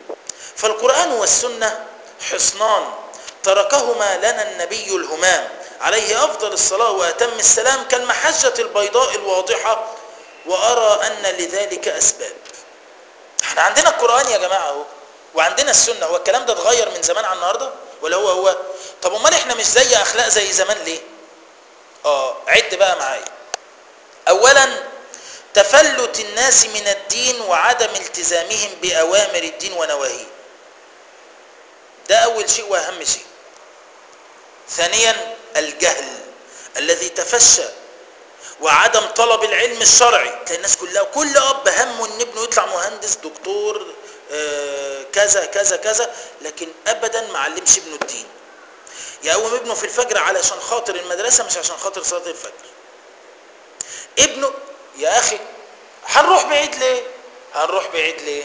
فالقرآن والسنة حصنان تركهما لنا النبي الهمام عليه أفضل الصلاة وأتم السلام كالمحجة البيضاء الواضحة وأرى أن لذلك أسباب احنا عندنا القرآن يا جماعة اهو وعندنا السنة هو الكلام ده اتغير من زمان عن النهاردة ولا هو هو طب امال احنا مش زي أخلاق زي زمان ليه اه عد بقى معايا أولا تفلت الناس من الدين وعدم التزامهم بأوامر الدين ونواهيه ده أول شيء وأهم شيء ثانيا الجهل الذي تفشى وعدم طلب العلم الشرعي تلاقي الناس كلها كل اب همه ان ابنه يطلع مهندس دكتور آه، كذا كذا كذا لكن ابدا ما علمش ابنه الدين يقوم ابنه في الفجر علشان خاطر المدرسه مش عشان خاطر صلاه الفجر ابنه يا اخي هنروح بعيد ليه هنروح بعيد ليه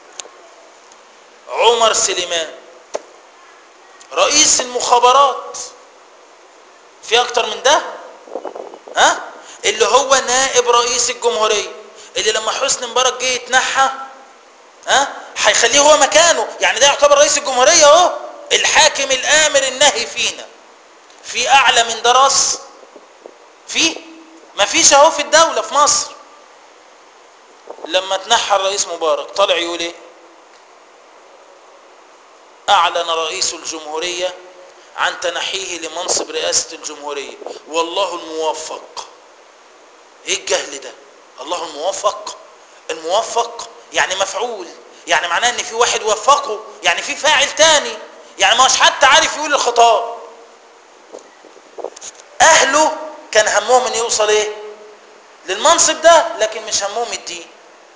عمر سليمان رئيس المخابرات في اكتر من ده ها اللي هو نائب رئيس الجمهورية اللي لما حسني مبارك جه يتنحى ها هيخليه هو مكانه يعني ده يعتبر رئيس الجمهورية اهو الحاكم الامر النهي فينا في اعلى من ده راس في مفيش اهو في الدولة في مصر لما تنحى الرئيس مبارك طالع يقول ايه اعلن رئيس الجمهورية عن تنحيه لمنصب رئاسة الجمهورية والله الموفق ايه الجهل ده الله الموفق الموفق يعني مفعول يعني معناه ان في واحد وفقه يعني في فاعل تاني يعني مش حتى عارف يقول الخطاب اهله كان همهم ان يوصل ايه للمنصب ده لكن مش همهم الدين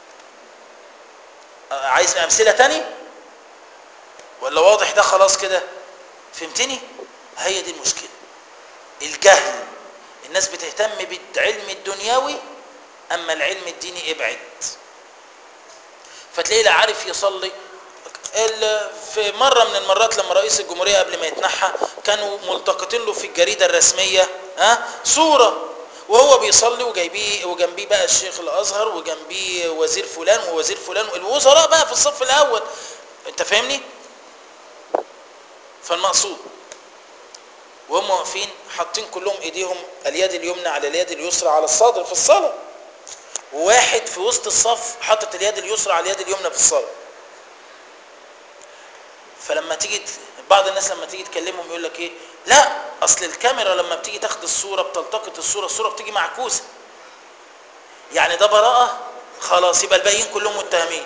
عايز امثله تاني ولا واضح ده خلاص كده فهمتني هي دي المشكله الجهل الناس بتهتم بالعلم الدنيوي اما العلم الديني ابعد فتلاقيه لا عارف يصلي في مرة من المرات لما رئيس الجمهورية قبل ما يتنحى كانوا ملتقطين له في الجريدة الرسمية ها صورة وهو بيصلي وجايبيه وجنبيه بقى الشيخ الازهر وجنبيه وزير فلان ووزير فلان الوزراء بقى في الصف الاول انت فاهمني فالمقصود وهم واقفين حاطين كلهم ايديهم اليد اليمنى على اليد اليسرى على الصدر في الصلاه وواحد في وسط الصف حاطط اليد اليسرى على اليد اليمنى في الصلاه فلما تيجي بعض الناس لما تيجي تكلمهم يقول لك ايه لا اصل الكاميرا لما بتيجي تاخد الصوره بتلتقط الصوره الصوره بتيجي معكوسه يعني ده براءه خلاص يبقى الباقيين كلهم متهمين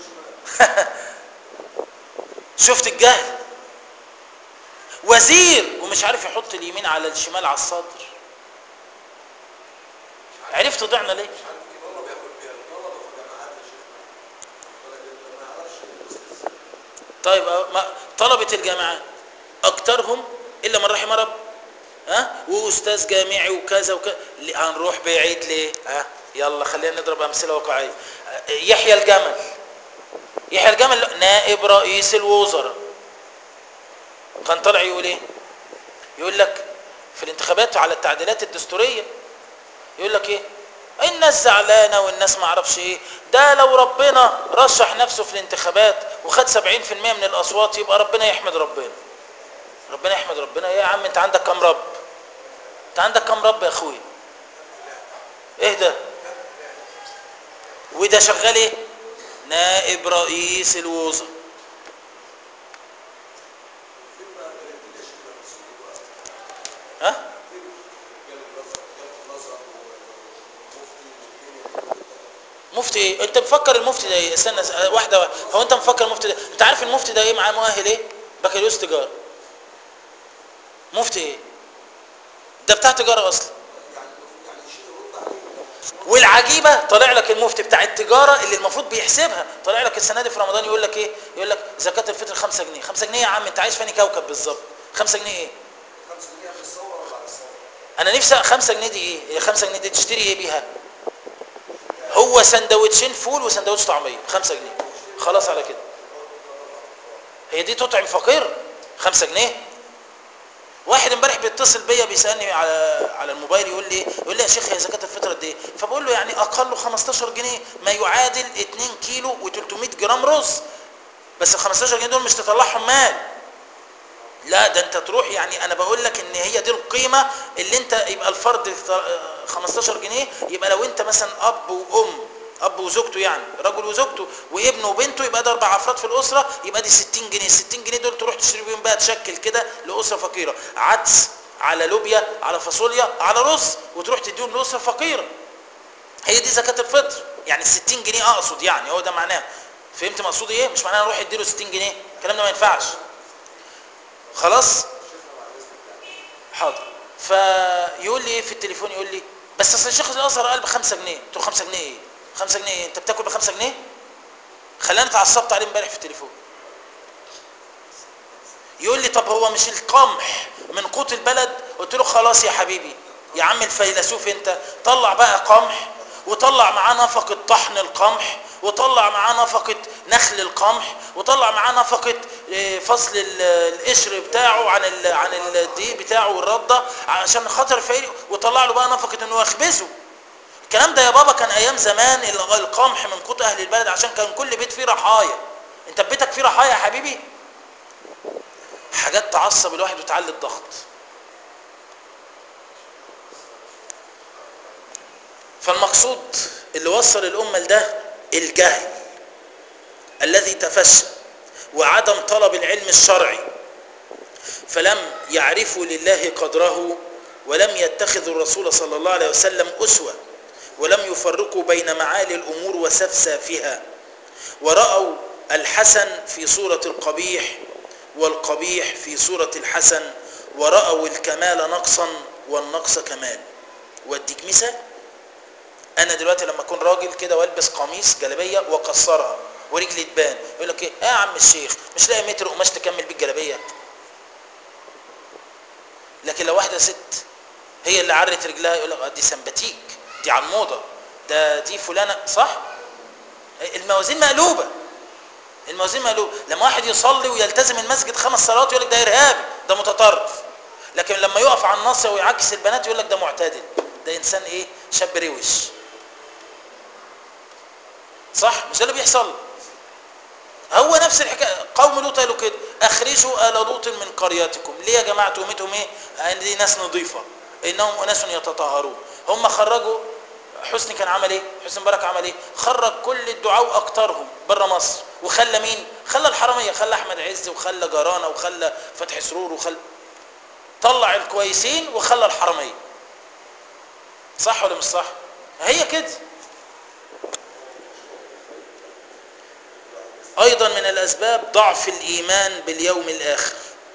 شفت الجهل وزير ومش عارف يحط اليمين على الشمال على الصدر عرفت ضعنا ليه طيب ما طلبة الجامعات اكترهم الا من رحم رب ها واستاذ جامعي وكذا وكذا هنروح بعيد ليه ها يلا خلينا نضرب امثله واقعيه يحيى الجمل يحيى الجمل نائب رئيس الوزراء كان طالع يقول ايه يقول لك في الانتخابات على التعديلات الدستوريه يقول لك ايه الناس زعلانه والناس ما اعرفش ايه ده لو ربنا رشح نفسه في الانتخابات وخد 70% من الاصوات يبقى ربنا يحمد ربنا ربنا يحمد ربنا ايه يا عم انت عندك كام رب انت عندك كام رب يا اخويا ايه ده وده شغال ايه نائب رئيس الوزراء ها مفتي ايه انت مفكر المفتي ده ايه استنى واحده واحدة. هو انت مفكر المفتي ده انت عارف المفتي ده ايه معاه مؤهل ايه بكالوريوس تجاره مفتي ايه ده بتاع تجاره اصلا والعجيبه طالع لك المفتي بتاع التجاره اللي المفروض بيحسبها طالع لك السنه دي في رمضان يقول لك ايه يقول لك زكاه الفطر 5 جنيه 5 جنيه يا عم انت عايش فاني كوكب بالظبط 5 جنيه ايه 5 جنيه في الثوره ولا بعد الثوره؟ انا نفسي 5 جنيه دي ايه 5 جنيه دي تشتري ايه بيها هو سندوتشين فول وسندوتش طعميه 5 جنيه خلاص على كده هي دي تطعم فقير 5 جنيه واحد امبارح بيتصل بيا بيسالني على على الموبايل يقول لي يقول لي يا شيخ هي زكاه الفطر قد ايه فبقول له يعني اقله 15 جنيه ما يعادل 2 كيلو و300 جرام رز بس ال 15 جنيه دول مش تطلعهم مال لا ده انت تروح يعني انا بقول لك ان هي دي القيمه اللي انت يبقى الفرد ث- 15 جنيه يبقى لو انت مثلا اب وام اب وزوجته يعني رجل وزوجته وابنه وبنته يبقى ده اربع افراد في الاسره يبقى دي 60 جنيه 60 جنيه دول تروح تشتري بيهم بقى تشكل كده لاسره فقيره عدس على لوبيا على فاصوليا على رز وتروح تديهم لاسره فقيره هي دي زكاه الفطر يعني ال 60 جنيه اقصد يعني هو ده معناه فهمت مقصودي ايه مش معناه اروح اديله 60 جنيه الكلام ده ما ينفعش خلاص حاضر فيقول لي ايه في التليفون يقول لي بس اصل الشيخ الازهر قال ب 5 جنيه قلت له 5 جنيه ايه 5 جنيه ايه انت بتاكل ب 5 جنيه خلاني اتعصبت عليه امبارح في التليفون يقول لي طب هو مش القمح من قوت البلد قلت له خلاص يا حبيبي يا عم الفيلسوف انت طلع بقى قمح وطلع معاه نفقة طحن القمح وطلع معاه نفقة نخل القمح وطلع معاه نفقة اه، فصل ال- القشر بتاعه عن ال عن الدقيق بتاعه والردة عشان خاطر فيه وطلع له بقى نفقة انه يخبزه الكلام ده يا بابا كان ايام زمان ال- القمح من قوت اهل البلد عشان كان كل بيت فيه رحايا انت في بيتك فيه رحايا يا حبيبي حاجات تعصب الواحد وتعلي الضغط فالمقصود اللي وصل الأمة لده الجهل الذي تفشى وعدم طلب العلم الشرعي فلم يعرفوا لله قدره ولم يتخذوا الرسول صلى الله عليه وسلم أسوة ولم يفرقوا بين معالي الأمور وسفسافها ورأوا الحسن في صورة القبيح والقبيح في صورة الحسن ورأوا الكمال نقصا والنقص كمال واديك مثال انا دلوقتي لما اكون راجل كده والبس قميص جلابيه واكسرها ورجلي تبان يقول لك ايه آه يا عم الشيخ مش لاقي متر قماش تكمل بيه الجلابيه لكن لو واحده ست هي اللي عرت رجلها يقول لك آه دي سمباتيك دي على الموضه ده دي فلانه صح الموازين مقلوبه الموازين مقلوبه لما واحد يصلي ويلتزم المسجد خمس صلوات يقول لك ده ارهابي ده متطرف لكن لما يقف على الناصيه ويعكس البنات يقول لك ده معتدل ده انسان ايه شاب روش صح مش ده اللي بيحصل هو نفس الحكايه قوم لوط قالوا كده اخرجوا ال لوط من قريتكم ليه يا جماعه تهمتهم ايه ان دي ناس نظيفه انهم اناس يتطهرون هم خرجوا حسني كان عمل ايه حسني مبارك عمل ايه خرج كل الدعاء واكترهم بره مصر وخلى مين خلى الحراميه خلى احمد عز وخلى جرانه وخلى فتحي سرور وخلى طلع الكويسين وخلى الحراميه صح ولا مش صح هي كده ايضا من الاسباب ضعف الايمان باليوم الاخر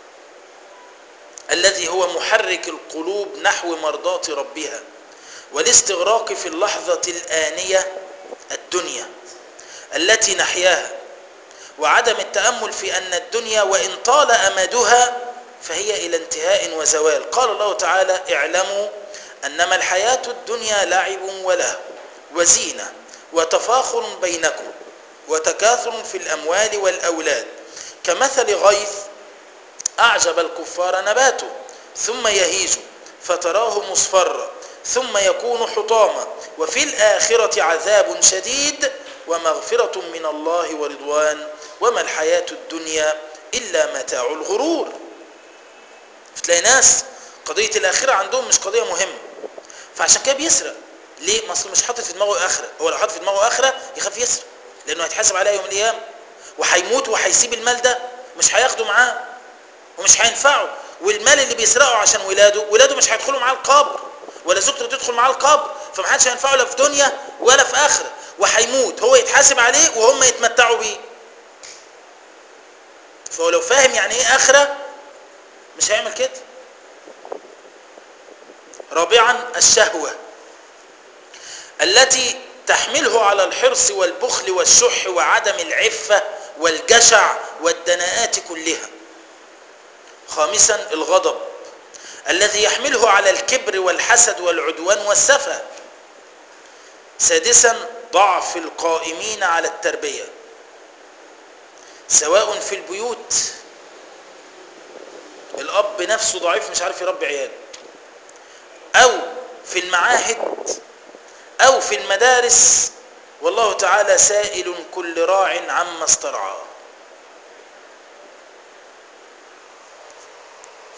الذي هو محرك القلوب نحو مرضاه ربها والاستغراق في اللحظه الانيه الدنيا التي نحياها وعدم التامل في ان الدنيا وان طال امدها فهي الى انتهاء وزوال قال الله تعالى اعلموا انما الحياه الدنيا لعب وله وزينه وتفاخر بينكم وتكاثر في الأموال والأولاد كمثل غيث أعجب الكفار نباته ثم يهيج فتراه مصفرا ثم يكون حطاما وفي الآخرة عذاب شديد ومغفرة من الله ورضوان وما الحياة الدنيا إلا متاع الغرور فتلاقي ناس قضية الآخرة عندهم مش قضية مهمة فعشان كده بيسرق ليه؟ ما اصله مش حاطط في دماغه آخرة هو لو حاطط في دماغه آخرة يخاف يسرق لانه هيتحاسب عليها يوم القيامه وهيموت وهيسيب المال ده مش هياخده معاه ومش هينفعه والمال اللي بيسرقه عشان ولاده ولاده مش هيدخلوا معاه القبر ولا زوجته تدخل معاه القبر فمحدش هينفعه لا في دنيا ولا في اخره وهيموت هو يتحاسب عليه وهم يتمتعوا بيه فهو لو فاهم يعني ايه اخره مش هيعمل كده رابعا الشهوه التي تحمله على الحرص والبخل والشح وعدم العفة والجشع والدناءات كلها خامسا الغضب الذي يحمله على الكبر والحسد والعدوان والسفة سادسا ضعف القائمين على التربية سواء في البيوت الأب نفسه ضعيف مش عارف يربي عياله أو في المعاهد أو في المدارس والله تعالى سائل كل راع عما استرعاه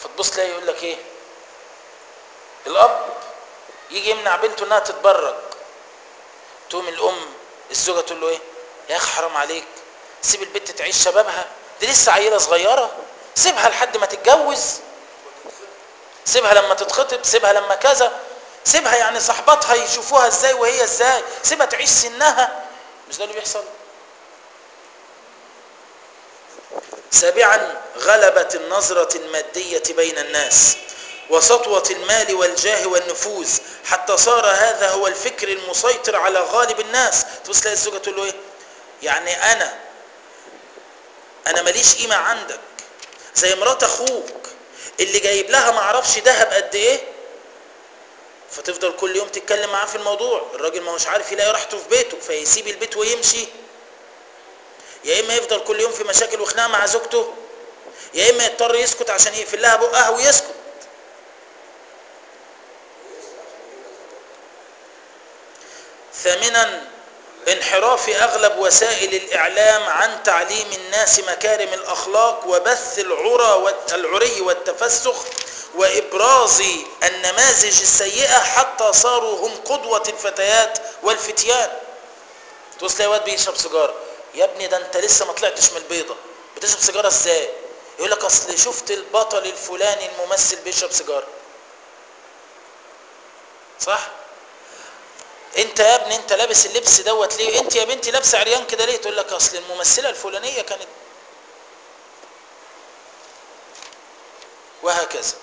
فتبص تلاقي يقول لك ايه الاب يجي يمنع بنته انها تتبرج تقوم الام الزوجه تقول له ايه يا اخي حرام عليك سيب البنت تعيش شبابها دي لسه عيله صغيره سيبها لحد ما تتجوز سيبها لما تتخطب سيبها لما كذا سيبها يعني صاحباتها يشوفوها ازاي وهي ازاي سيبها تعيش سنها مش ده اللي بيحصل سابعا غلبة النظرة المادية بين الناس وسطوة المال والجاه والنفوذ حتى صار هذا هو الفكر المسيطر على غالب الناس تبص تلاقي الزوجة تقول له ايه يعني انا انا ماليش قيمة عندك زي مرات اخوك اللي جايب لها معرفش دهب قد ايه فتفضل كل يوم تتكلم معاه في الموضوع الراجل ما هوش عارف يلاقي راحته في بيته فيسيب البيت ويمشي يا اما يفضل كل يوم في مشاكل وخناقه مع زوجته يا اما يضطر يسكت عشان يقفل لها بقها ويسكت ثامنا انحراف اغلب وسائل الاعلام عن تعليم الناس مكارم الاخلاق وبث العرى العري والتفسخ وابراز النماذج السيئه حتى صاروا هم قدوه الفتيات والفتيان توصل تلاقي واد بيشرب سيجاره يا ابني ده انت لسه ما طلعتش من البيضه بتشرب سيجاره ازاي يقول لك اصل شفت البطل الفلاني الممثل بيشرب سيجاره صح انت يا ابني انت لابس اللبس دوت ليه انت يا بنتي لابسه عريان كده ليه تقول لك اصل الممثله الفلانيه كانت وهكذا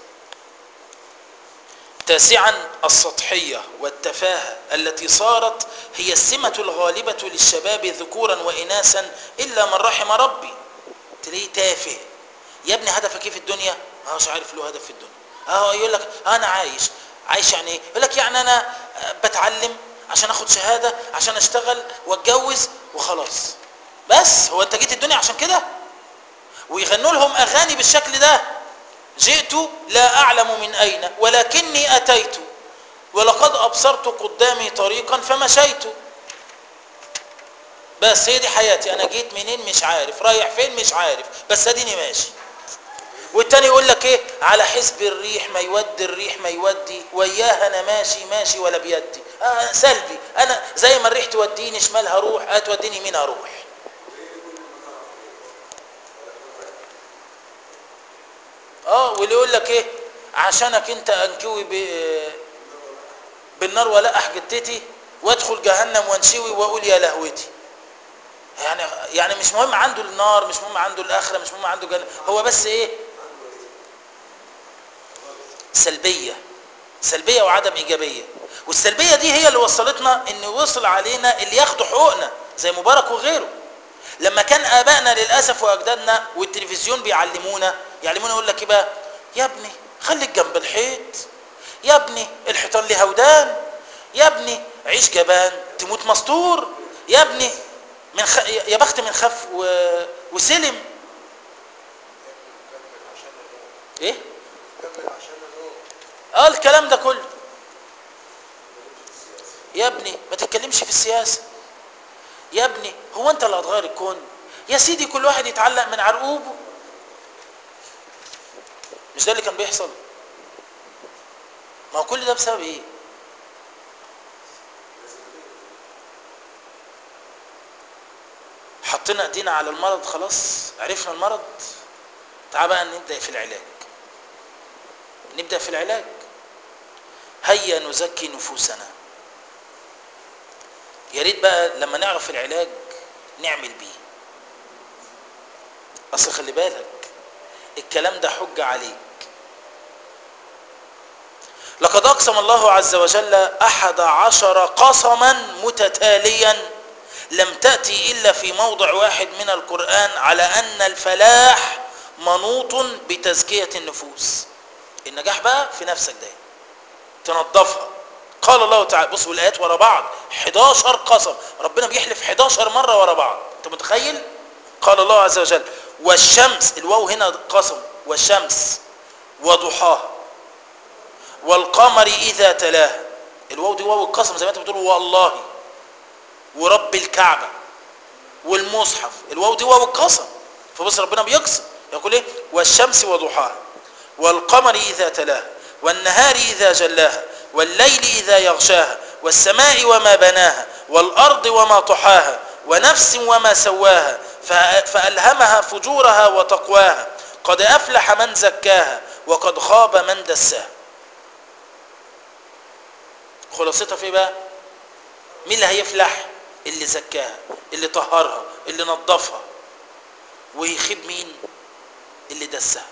تاسعا السطحيه والتفاهه التي صارت هي السمه الغالبه للشباب ذكورا واناثا الا من رحم ربي تلاقيه تافه يا ابني هدفك ايه في الدنيا اه مش عارف له هدف في الدنيا اه يقول لك انا عايش عايش يعني ايه يقول لك يعني انا بتعلم عشان اخد شهاده عشان اشتغل واتجوز وخلاص بس هو انت جيت الدنيا عشان كده ويغنوا لهم اغاني بالشكل ده جئت لا اعلم من اين ولكني اتيت ولقد ابصرت قدامي طريقا فمشيت بس هي دي حياتي انا جيت منين مش عارف رايح فين مش عارف بس اديني ماشي والتاني يقول لك ايه على حسب الريح ما يودي الريح ما يودي وياها انا ماشي ماشي ولا بيدي آه سلبي انا زي ما الريح توديني شمال هروح هتوديني يمين هروح اه واللي يقول لك ايه عشانك انت انكوي ب... بالنار ولا جدتي وادخل جهنم وانشوي واقول يا لهوتي يعني يعني مش مهم عنده النار مش مهم عنده الاخره مش مهم عنده جنة هو بس ايه سلبيه سلبيه وعدم ايجابيه والسلبيه دي هي اللي وصلتنا ان وصل علينا اللي ياخدوا حقوقنا زي مبارك وغيره لما كان ابائنا للاسف واجدادنا والتلفزيون بيعلمونا يعلمونا يقول لك ايه بقى يا ابني خليك جنب الحيط يا ابني الحيطان ليه هودان يا ابني عيش جبان تموت مستور يا ابني من خ... يا بخت من خف و... وسلم ايه اه الكلام ده كله يا ابني ما تتكلمش في السياسه يا ابني هو انت اللي هتغير الكون يا سيدي كل واحد يتعلق من عرقوبه مش ده اللي كان بيحصل ما هو كل ده بسبب ايه حطينا ايدينا على المرض خلاص عرفنا المرض تعال بقى نبدا في العلاج نبدا في العلاج هيا نزكي نفوسنا يا ريت بقى لما نعرف العلاج نعمل بيه اصل خلي بالك الكلام ده حجة عليك لقد أقسم الله عز وجل أحد عشر قسما متتاليا لم تأتي إلا في موضع واحد من القرآن على أن الفلاح منوط بتزكية النفوس النجاح بقى في نفسك ده تنظفها قال الله تعالى بصوا الآيات ورا بعض 11 قسم ربنا بيحلف 11 مرة ورا بعض أنت متخيل قال الله عز وجل والشمس الواو هنا قسم والشمس وضحاها والقمر إذا تلاها الواو دي واو القسم زي ما انت بتقول والله ورب الكعبة والمصحف الواو دي واو القسم فبص ربنا بيقسم يقول ايه والشمس وضحاها والقمر إذا تلاها والنهار إذا جلاها والليل إذا يغشاها والسماء وما بناها والأرض وما طحاها ونفس وما سواها فألهمها فجورها وتقواها قد أفلح من زكاها وقد خاب من دساها خلاصتها في بقى مين اللي هيفلح اللي زكاها اللي طهرها اللي نظفها ويخيب مين اللي دسها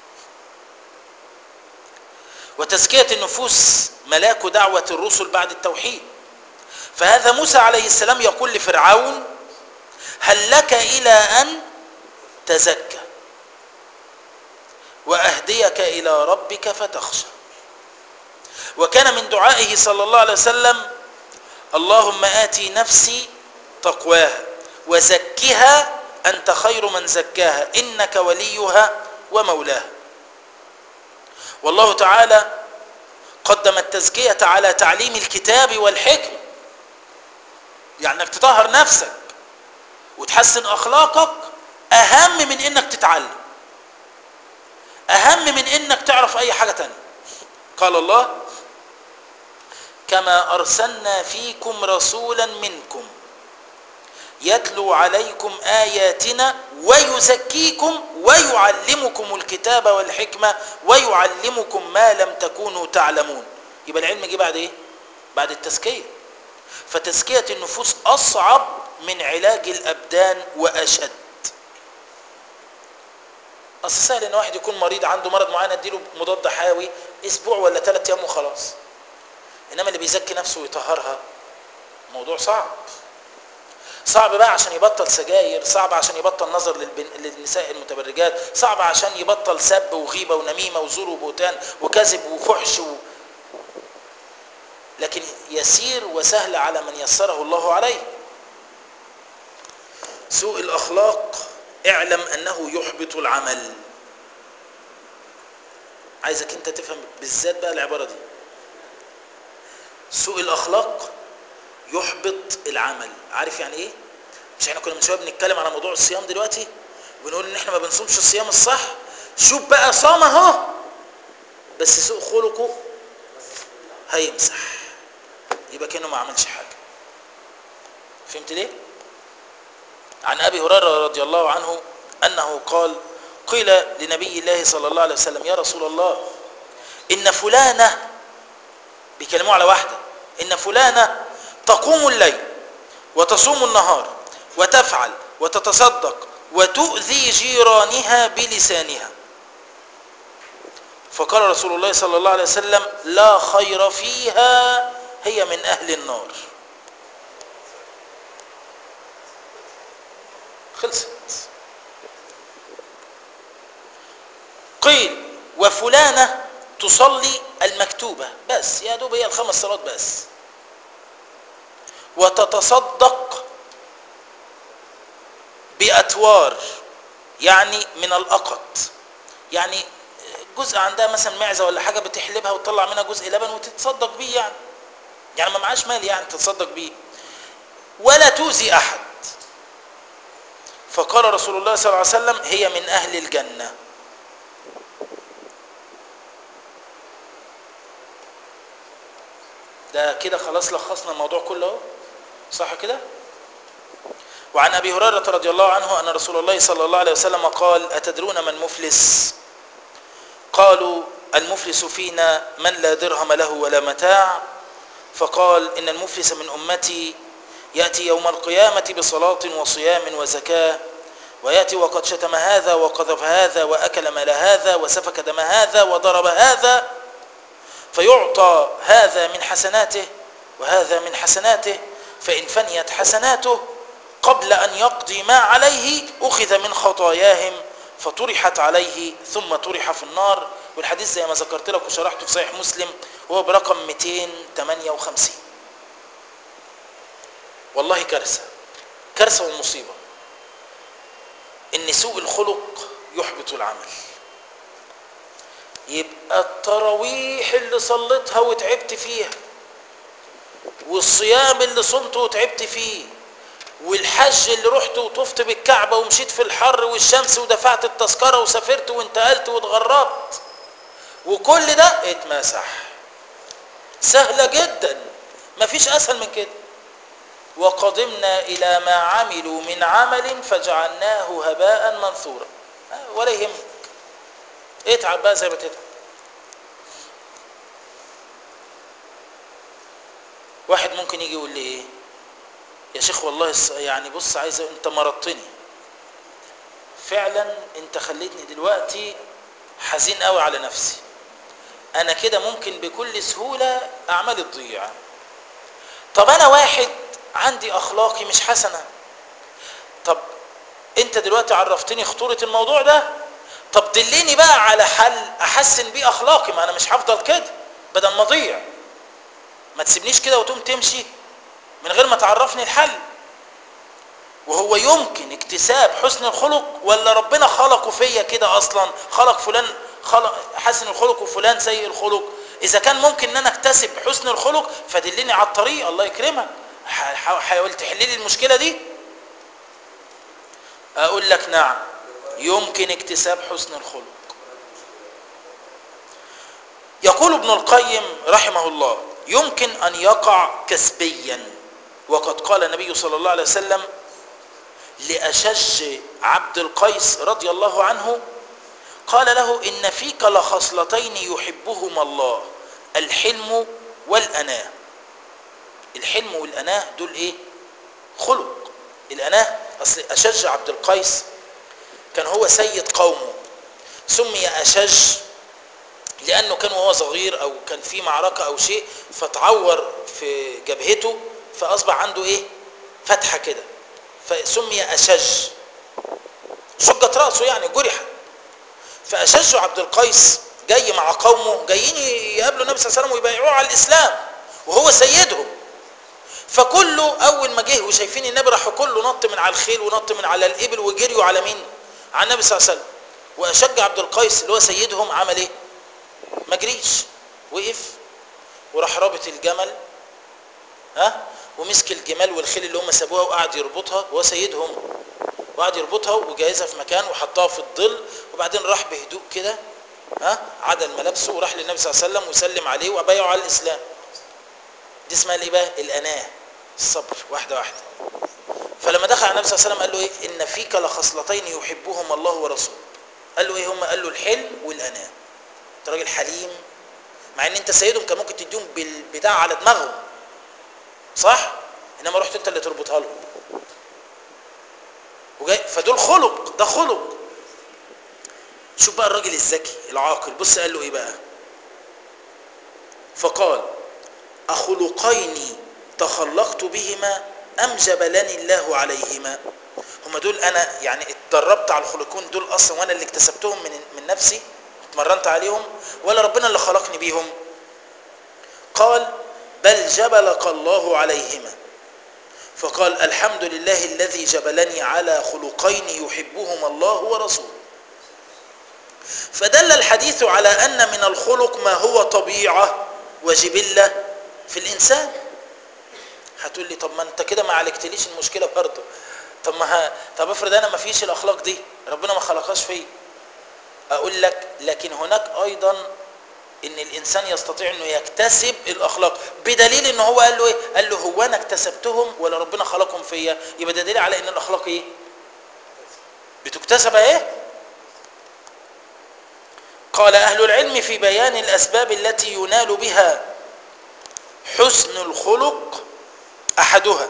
وتزكية النفوس ملاك دعوة الرسل بعد التوحيد فهذا موسى عليه السلام يقول لفرعون هل لك إلى أن تزكى وأهديك إلى ربك فتخشى وكان من دعائه صلى الله عليه وسلم اللهم آتي نفسي تقواها وزكها أنت خير من زكاها إنك وليها ومولاها والله تعالى قدم التزكية على تعليم الكتاب والحكم يعني انك تطهر نفسك وتحسن اخلاقك اهم من انك تتعلم اهم من انك تعرف اي حاجة تانية قال الله كما ارسلنا فيكم رسولا منكم يتلو عليكم اياتنا ويزكيكم ويعلمكم الكتاب والحكمة ويعلمكم ما لم تكونوا تعلمون يبقى العلم جه بعد ايه بعد التزكيه فتزكية النفوس أصعب من علاج الأبدان وأشد أصل سهل إن واحد يكون مريض عنده مرض معين أديله مضاد حيوي أسبوع ولا ثلاث أيام وخلاص إنما اللي بيزكي نفسه ويطهرها موضوع صعب صعب بقى عشان يبطل سجاير صعب عشان يبطل نظر للبن... للنساء المتبرجات صعب عشان يبطل سب وغيبة ونميمة وزور وبهتان وكذب وفحش و... لكن يسير وسهل على من يسره الله عليه سوء الأخلاق اعلم أنه يحبط العمل عايزك انت تفهم بالذات بقى العبارة دي سوء الأخلاق يحبط العمل عارف يعني ايه مش احنا كنا من شويه بنتكلم على موضوع الصيام دلوقتي ونقول ان احنا ما بنصومش الصيام الصح شوف بقى صام اهو بس سوء خلقه هيمسح يبقى كانه ما عملش حاجه فهمت ليه عن ابي هريره رضي الله عنه انه قال قيل لنبي الله صلى الله عليه وسلم يا رسول الله ان فلانه بيكلموا على واحده ان فلانه تقوم الليل وتصوم النهار وتفعل وتتصدق وتؤذي جيرانها بلسانها فقال رسول الله صلى الله عليه وسلم لا خير فيها هي من أهل النار خلصت قيل وفلانة تصلي المكتوبة بس يا دوب هي الخمس صلوات بس وتتصدق بأتوار يعني من الأقط يعني جزء عندها مثلا معزة ولا حاجة بتحلبها وتطلع منها جزء لبن وتتصدق بيه يعني يعني ما معاش مال يعني تتصدق بيه ولا تؤذي أحد فقال رسول الله صلى الله عليه وسلم هي من أهل الجنة ده كده خلاص لخصنا الموضوع كله صح كده وعن أبي هريرة رضي الله عنه أن رسول الله صلى الله عليه وسلم قال أتدرون من مفلس قالوا المفلس فينا من لا درهم له ولا متاع فقال إن المفلس من أمتي يأتي يوم القيامة بصلاة وصيام وزكاة ويأتي وقد شتم هذا وقذف هذا وأكل مال هذا وسفك دم هذا وضرب هذا فيعطى هذا من حسناته وهذا من حسناته فإن فنيت حسناته قبل أن يقضي ما عليه أخذ من خطاياهم فطرحت عليه ثم طرح في النار والحديث زي ما ذكرت لك وشرحته في صحيح مسلم وهو برقم 258 والله كارثة كارثة ومصيبة ان سوء الخلق يحبط العمل يبقى التراويح اللي صليتها وتعبت فيها والصيام اللي صمته وتعبت فيه والحج اللي رحت وطفت بالكعبة ومشيت في الحر والشمس ودفعت التذكرة وسافرت وانتقلت واتغربت وكل ده اتمسح سهلة جدا مفيش اسهل من كده وقدمنا الى ما عملوا من عمل فجعلناه هباء منثورا آه، ولا يهمك اتعب بقى زي ما تتعب واحد ممكن يجي يقول لي ايه يا شيخ والله الس- يعني بص عايز انت مرضتني فعلا انت خليتني دلوقتي حزين قوي على نفسي انا كده ممكن بكل سهولة اعمالي تضيع طب انا واحد عندي اخلاقي مش حسنة طب انت دلوقتي عرفتني خطورة الموضوع ده طب دليني بقى على حل احسن بيه اخلاقي ما انا مش هفضل كده بدل ما اضيع ما تسيبنيش كده وتقوم تمشي من غير ما تعرفني الحل وهو يمكن اكتساب حسن الخلق ولا ربنا خلقه فيا كده اصلا خلق فلان خلق حسن الخلق وفلان سيء الخلق اذا كان ممكن ان انا اكتسب حسن الخلق فدلني على الطريق الله يكرمك ح- ح- حاول تحل لي المشكله دي اقول لك نعم يمكن اكتساب حسن الخلق يقول ابن القيم رحمه الله يمكن ان يقع كسبيا وقد قال النبي صلى الله عليه وسلم لأشج عبد القيس رضي الله عنه قال له إن فيك لخصلتين يحبهما الله الحلم والأناة الحلم والأناة دول إيه خلق الأناة أصل أشج عبد القيس كان هو سيد قومه سمي أشج لأنه كان وهو صغير أو كان في معركة أو شيء فتعور في جبهته فأصبح عنده إيه فتحة كده فسمي أشج شجت رأسه يعني جرح فأشج عبد القيس جاي مع قومه جايين يقابلوا النبي صلى الله عليه وسلم ويبايعوه على الإسلام وهو سيدهم فكله أول ما جه وشايفين النبي راحوا كله نط من على الخيل ونط من على الإبل وجريوا على مين؟ على النبي صلى الله عليه وسلم وأشج عبد القيس اللي هو سيدهم عمل إيه؟ ما جريش وقف وراح رابط الجمل ها ومسك الجمال والخيل اللي هم سابوها وقعد يربطها وهو سيدهم وقعد يربطها وجهزها في مكان وحطها في الظل وبعدين راح بهدوء كده ها عدل ملابسه وراح للنبي صلى الله عليه وسلم وسلم عليه وبايعه على الاسلام دي اسمها الايه بقى الاناه الصبر واحده واحده فلما دخل على النبي صلى الله عليه وسلم قال له ايه ان فيك لخصلتين يحبهما الله ورسوله قال له ايه هم قال له الحلم والاناه انت راجل حليم مع ان انت سيدهم كان ممكن تديهم بالبتاع على دماغهم صح انما رحت انت اللي تربطها لهم وجاي فدول خلق ده خلق شوف بقى الراجل الذكي العاقل بص قال له ايه بقى فقال اخلقين تخلقت بهما ام جبلني الله عليهما هما دول انا يعني اتدربت على الخلقين دول اصلا وانا اللي اكتسبتهم من من نفسي اتمرنت عليهم ولا ربنا اللي خلقني بيهم قال بل جبلك الله عليهما فقال الحمد لله الذي جبلني على خلقين يحبهما الله ورسوله فدل الحديث على أن من الخلق ما هو طبيعة وجبلة في الإنسان هتقول لي طب ما انت كده ما عالجتليش المشكلة برضه طب ما ها طب افرض انا ما فيش الاخلاق دي ربنا ما خلقهاش فيا اقول لك لكن هناك ايضا ان الانسان يستطيع انه يكتسب الاخلاق بدليل ان هو قال له ايه قال له هو انا اكتسبتهم ولا ربنا خلقهم فيا يبقى ده دليل على ان الاخلاق ايه بتكتسب ايه قال اهل العلم في بيان الاسباب التي ينال بها حسن الخلق احدها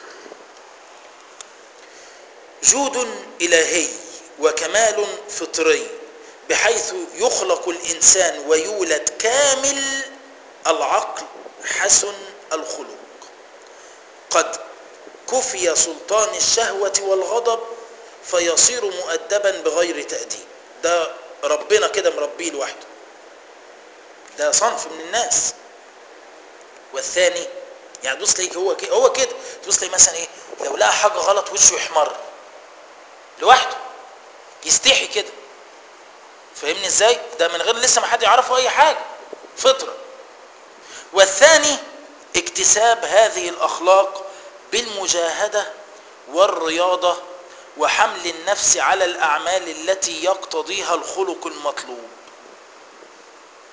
جود الهي وكمال فطري بحيث يخلق الإنسان ويولد كامل العقل حسن الخلق قد كفي سلطان الشهوة والغضب فيصير مؤدبا بغير تأديب ده ربنا كده مربيه لوحده ده صنف من الناس والثاني يعني تبص ليك هو كده هو كده تبص لي مثلا ايه لو لقى حاجه غلط وشه يحمر لوحده يستحي كده فاهمني ازاي ده من غير لسه ما حد يعرفه اي حاجه فطره والثاني اكتساب هذه الاخلاق بالمجاهده والرياضه وحمل النفس على الاعمال التي يقتضيها الخلق المطلوب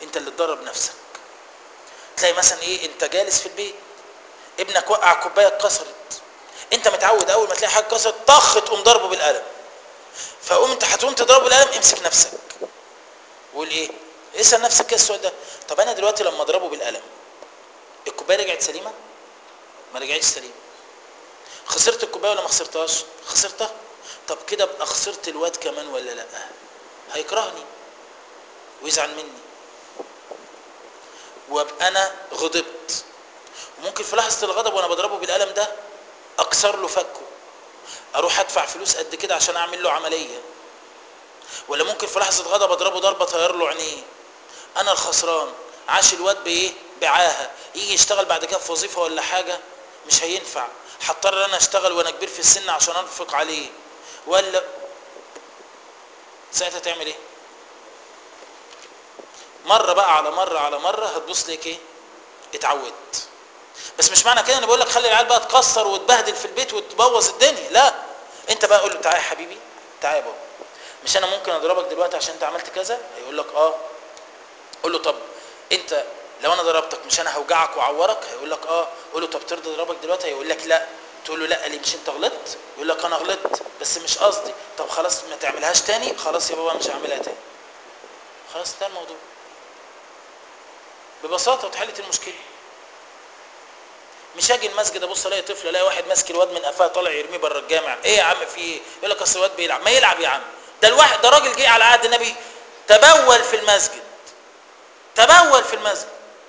انت اللي تدرب نفسك تلاقي مثلا ايه انت جالس في البيت ابنك وقع كوبايه اتكسرت انت متعود اول ما تلاقي حاجه اتكسرت طخ تقوم ضربه بالقلم فقوم انت هتقوم تضربه بالقلم امسك نفسك وقول ايه اسال نفسك كده السؤال ده طب انا دلوقتي لما اضربه بالقلم الكوبايه رجعت سليمه ما رجعتش سليمه خسرت الكوبايه ولا ما خسرتهاش خسرتها طب كده ابقى خسرت الواد كمان ولا لا هيكرهني ويزعل مني وابقى انا غضبت وممكن في لحظه الغضب وانا بضربه بالقلم ده اكسر له فكه اروح ادفع فلوس قد كده عشان اعمل له عمليه ولا ممكن في لحظه غضب اضربه ضربه طير له عينيه انا الخسران عاش الواد بايه بعاهه يجي يشتغل بعد كده في وظيفه ولا حاجه مش هينفع هضطر انا اشتغل وانا كبير في السن عشان انفق عليه ولا ساعتها تعمل ايه مره بقى على مره على مره هتبص لك ايه اتعودت بس مش معنى كده انا بقول لك خلي العيال بقى تكسر وتبهدل في البيت وتبوظ الدنيا لا انت بقى قول له تعالى يا حبيبي تعالى يا بابا مش انا ممكن اضربك دلوقتي عشان انت عملت كذا هيقول لك اه قول له طب انت لو انا ضربتك مش انا هوجعك واعورك هيقول لك اه قول له طب ترضى اضربك دلوقتي هيقول لك لا تقول له لا ليه مش انت غلطت يقول لك انا غلطت بس مش قصدي طب خلاص ما تعملهاش تاني خلاص يا بابا مش هعملها تاني خلاص ده الموضوع ببساطه وتحلت المشكله مش اجي المسجد ابص الاقي طفل الاقي واحد ماسك الواد من قفاه طالع يرميه بره الجامع ايه يا عم في ايه يقول لك اصل الواد بيلعب ما يلعب يا عم ده الواحد ده راجل جه على عهد النبي تبول في المسجد تبول في المسجد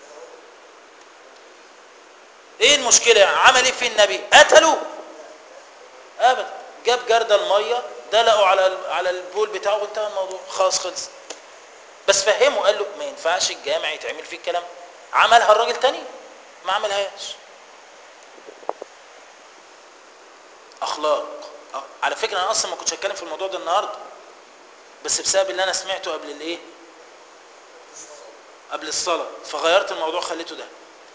ايه المشكله يعني عمل ايه في النبي قتله ابدا جاب جرد الميه دلقوا على على البول بتاعه وانتهى الموضوع خلاص خلص بس فهمه قال له ما ينفعش الجامع يتعمل فيه الكلام عملها الراجل تاني ما عملهاش اخلاق على فكره انا اصلا ما كنتش هتكلم في الموضوع ده النهارده بس بسبب اللي انا سمعته قبل الايه قبل الصلاه فغيرت الموضوع خليته ده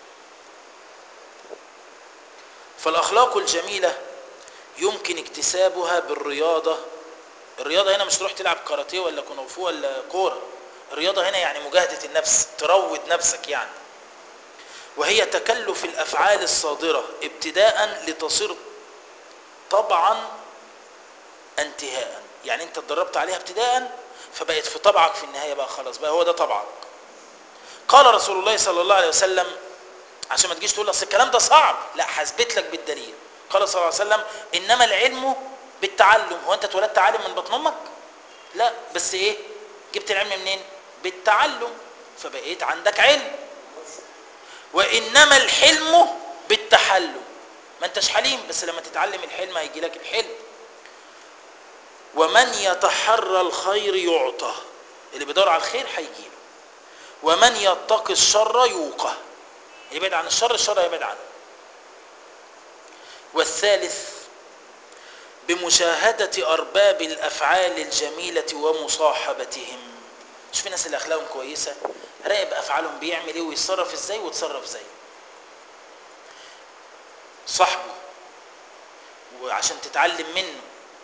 فالاخلاق الجميله يمكن اكتسابها بالرياضه الرياضه هنا مش تروح تلعب كاراتيه ولا كونغ ولا كوره الرياضه هنا يعني مجاهده النفس تروض نفسك يعني وهي تكلف الافعال الصادره ابتداء لتصير طبعا انتهاء يعني انت اتدربت عليها ابتداء فبقت في طبعك في النهايه بقى خلاص بقى هو ده طبعك قال رسول الله صلى الله عليه وسلم عشان ما تجيش تقول اصل الكلام ده صعب لا هثبت لك بالدليل قال صلى الله عليه وسلم انما العلم بالتعلم هو انت اتولدت عالم من بطن امك لا بس ايه جبت العلم منين بالتعلم فبقيت عندك علم وانما الحلم بالتحلم ما انتش حليم بس لما تتعلم الحلم هيجي لك الحلم ومن يتحرى الخير يعطى اللي بيدور على الخير هيجيله ومن يتقي الشر يوقى يبعد عن الشر الشر يبعد عنه والثالث بمشاهدة أرباب الأفعال الجميلة ومصاحبتهم مش في ناس اللي أخلاقهم كويسة راقب أفعالهم بيعمل إيه ويتصرف إزاي وتصرف زيه صاحبه وعشان تتعلم منه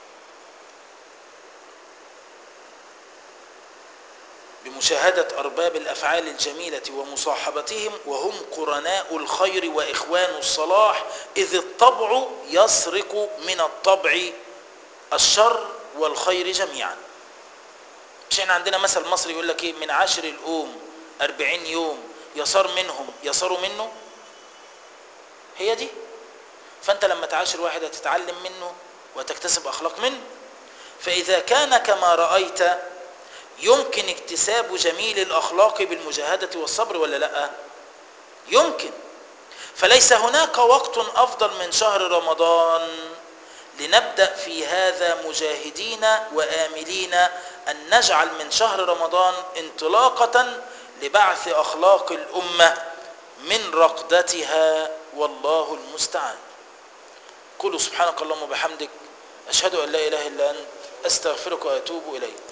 بمشاهدة أرباب الأفعال الجميلة ومصاحبتهم وهم قرناء الخير وإخوان الصلاح إذ الطبع يسرق من الطبع الشر والخير جميعا مش احنا عندنا مثل مصري يقول لك ايه من عشر الأوم أربعين يوم يصار منهم يصاروا منه هي دي فأنت لما تعاشر واحد هتتعلم منه وتكتسب أخلاق منه فإذا كان كما رأيت يمكن اكتساب جميل الأخلاق بالمجاهدة والصبر ولا لا يمكن فليس هناك وقت أفضل من شهر رمضان لنبدأ في هذا مجاهدين وآملين أن نجعل من شهر رمضان انطلاقة لبعث أخلاق الأمة من رقدتها والله المستعان قولوا سبحانك اللهم وبحمدك أشهد أن لا إله إلا أنت أستغفرك وأتوب إليك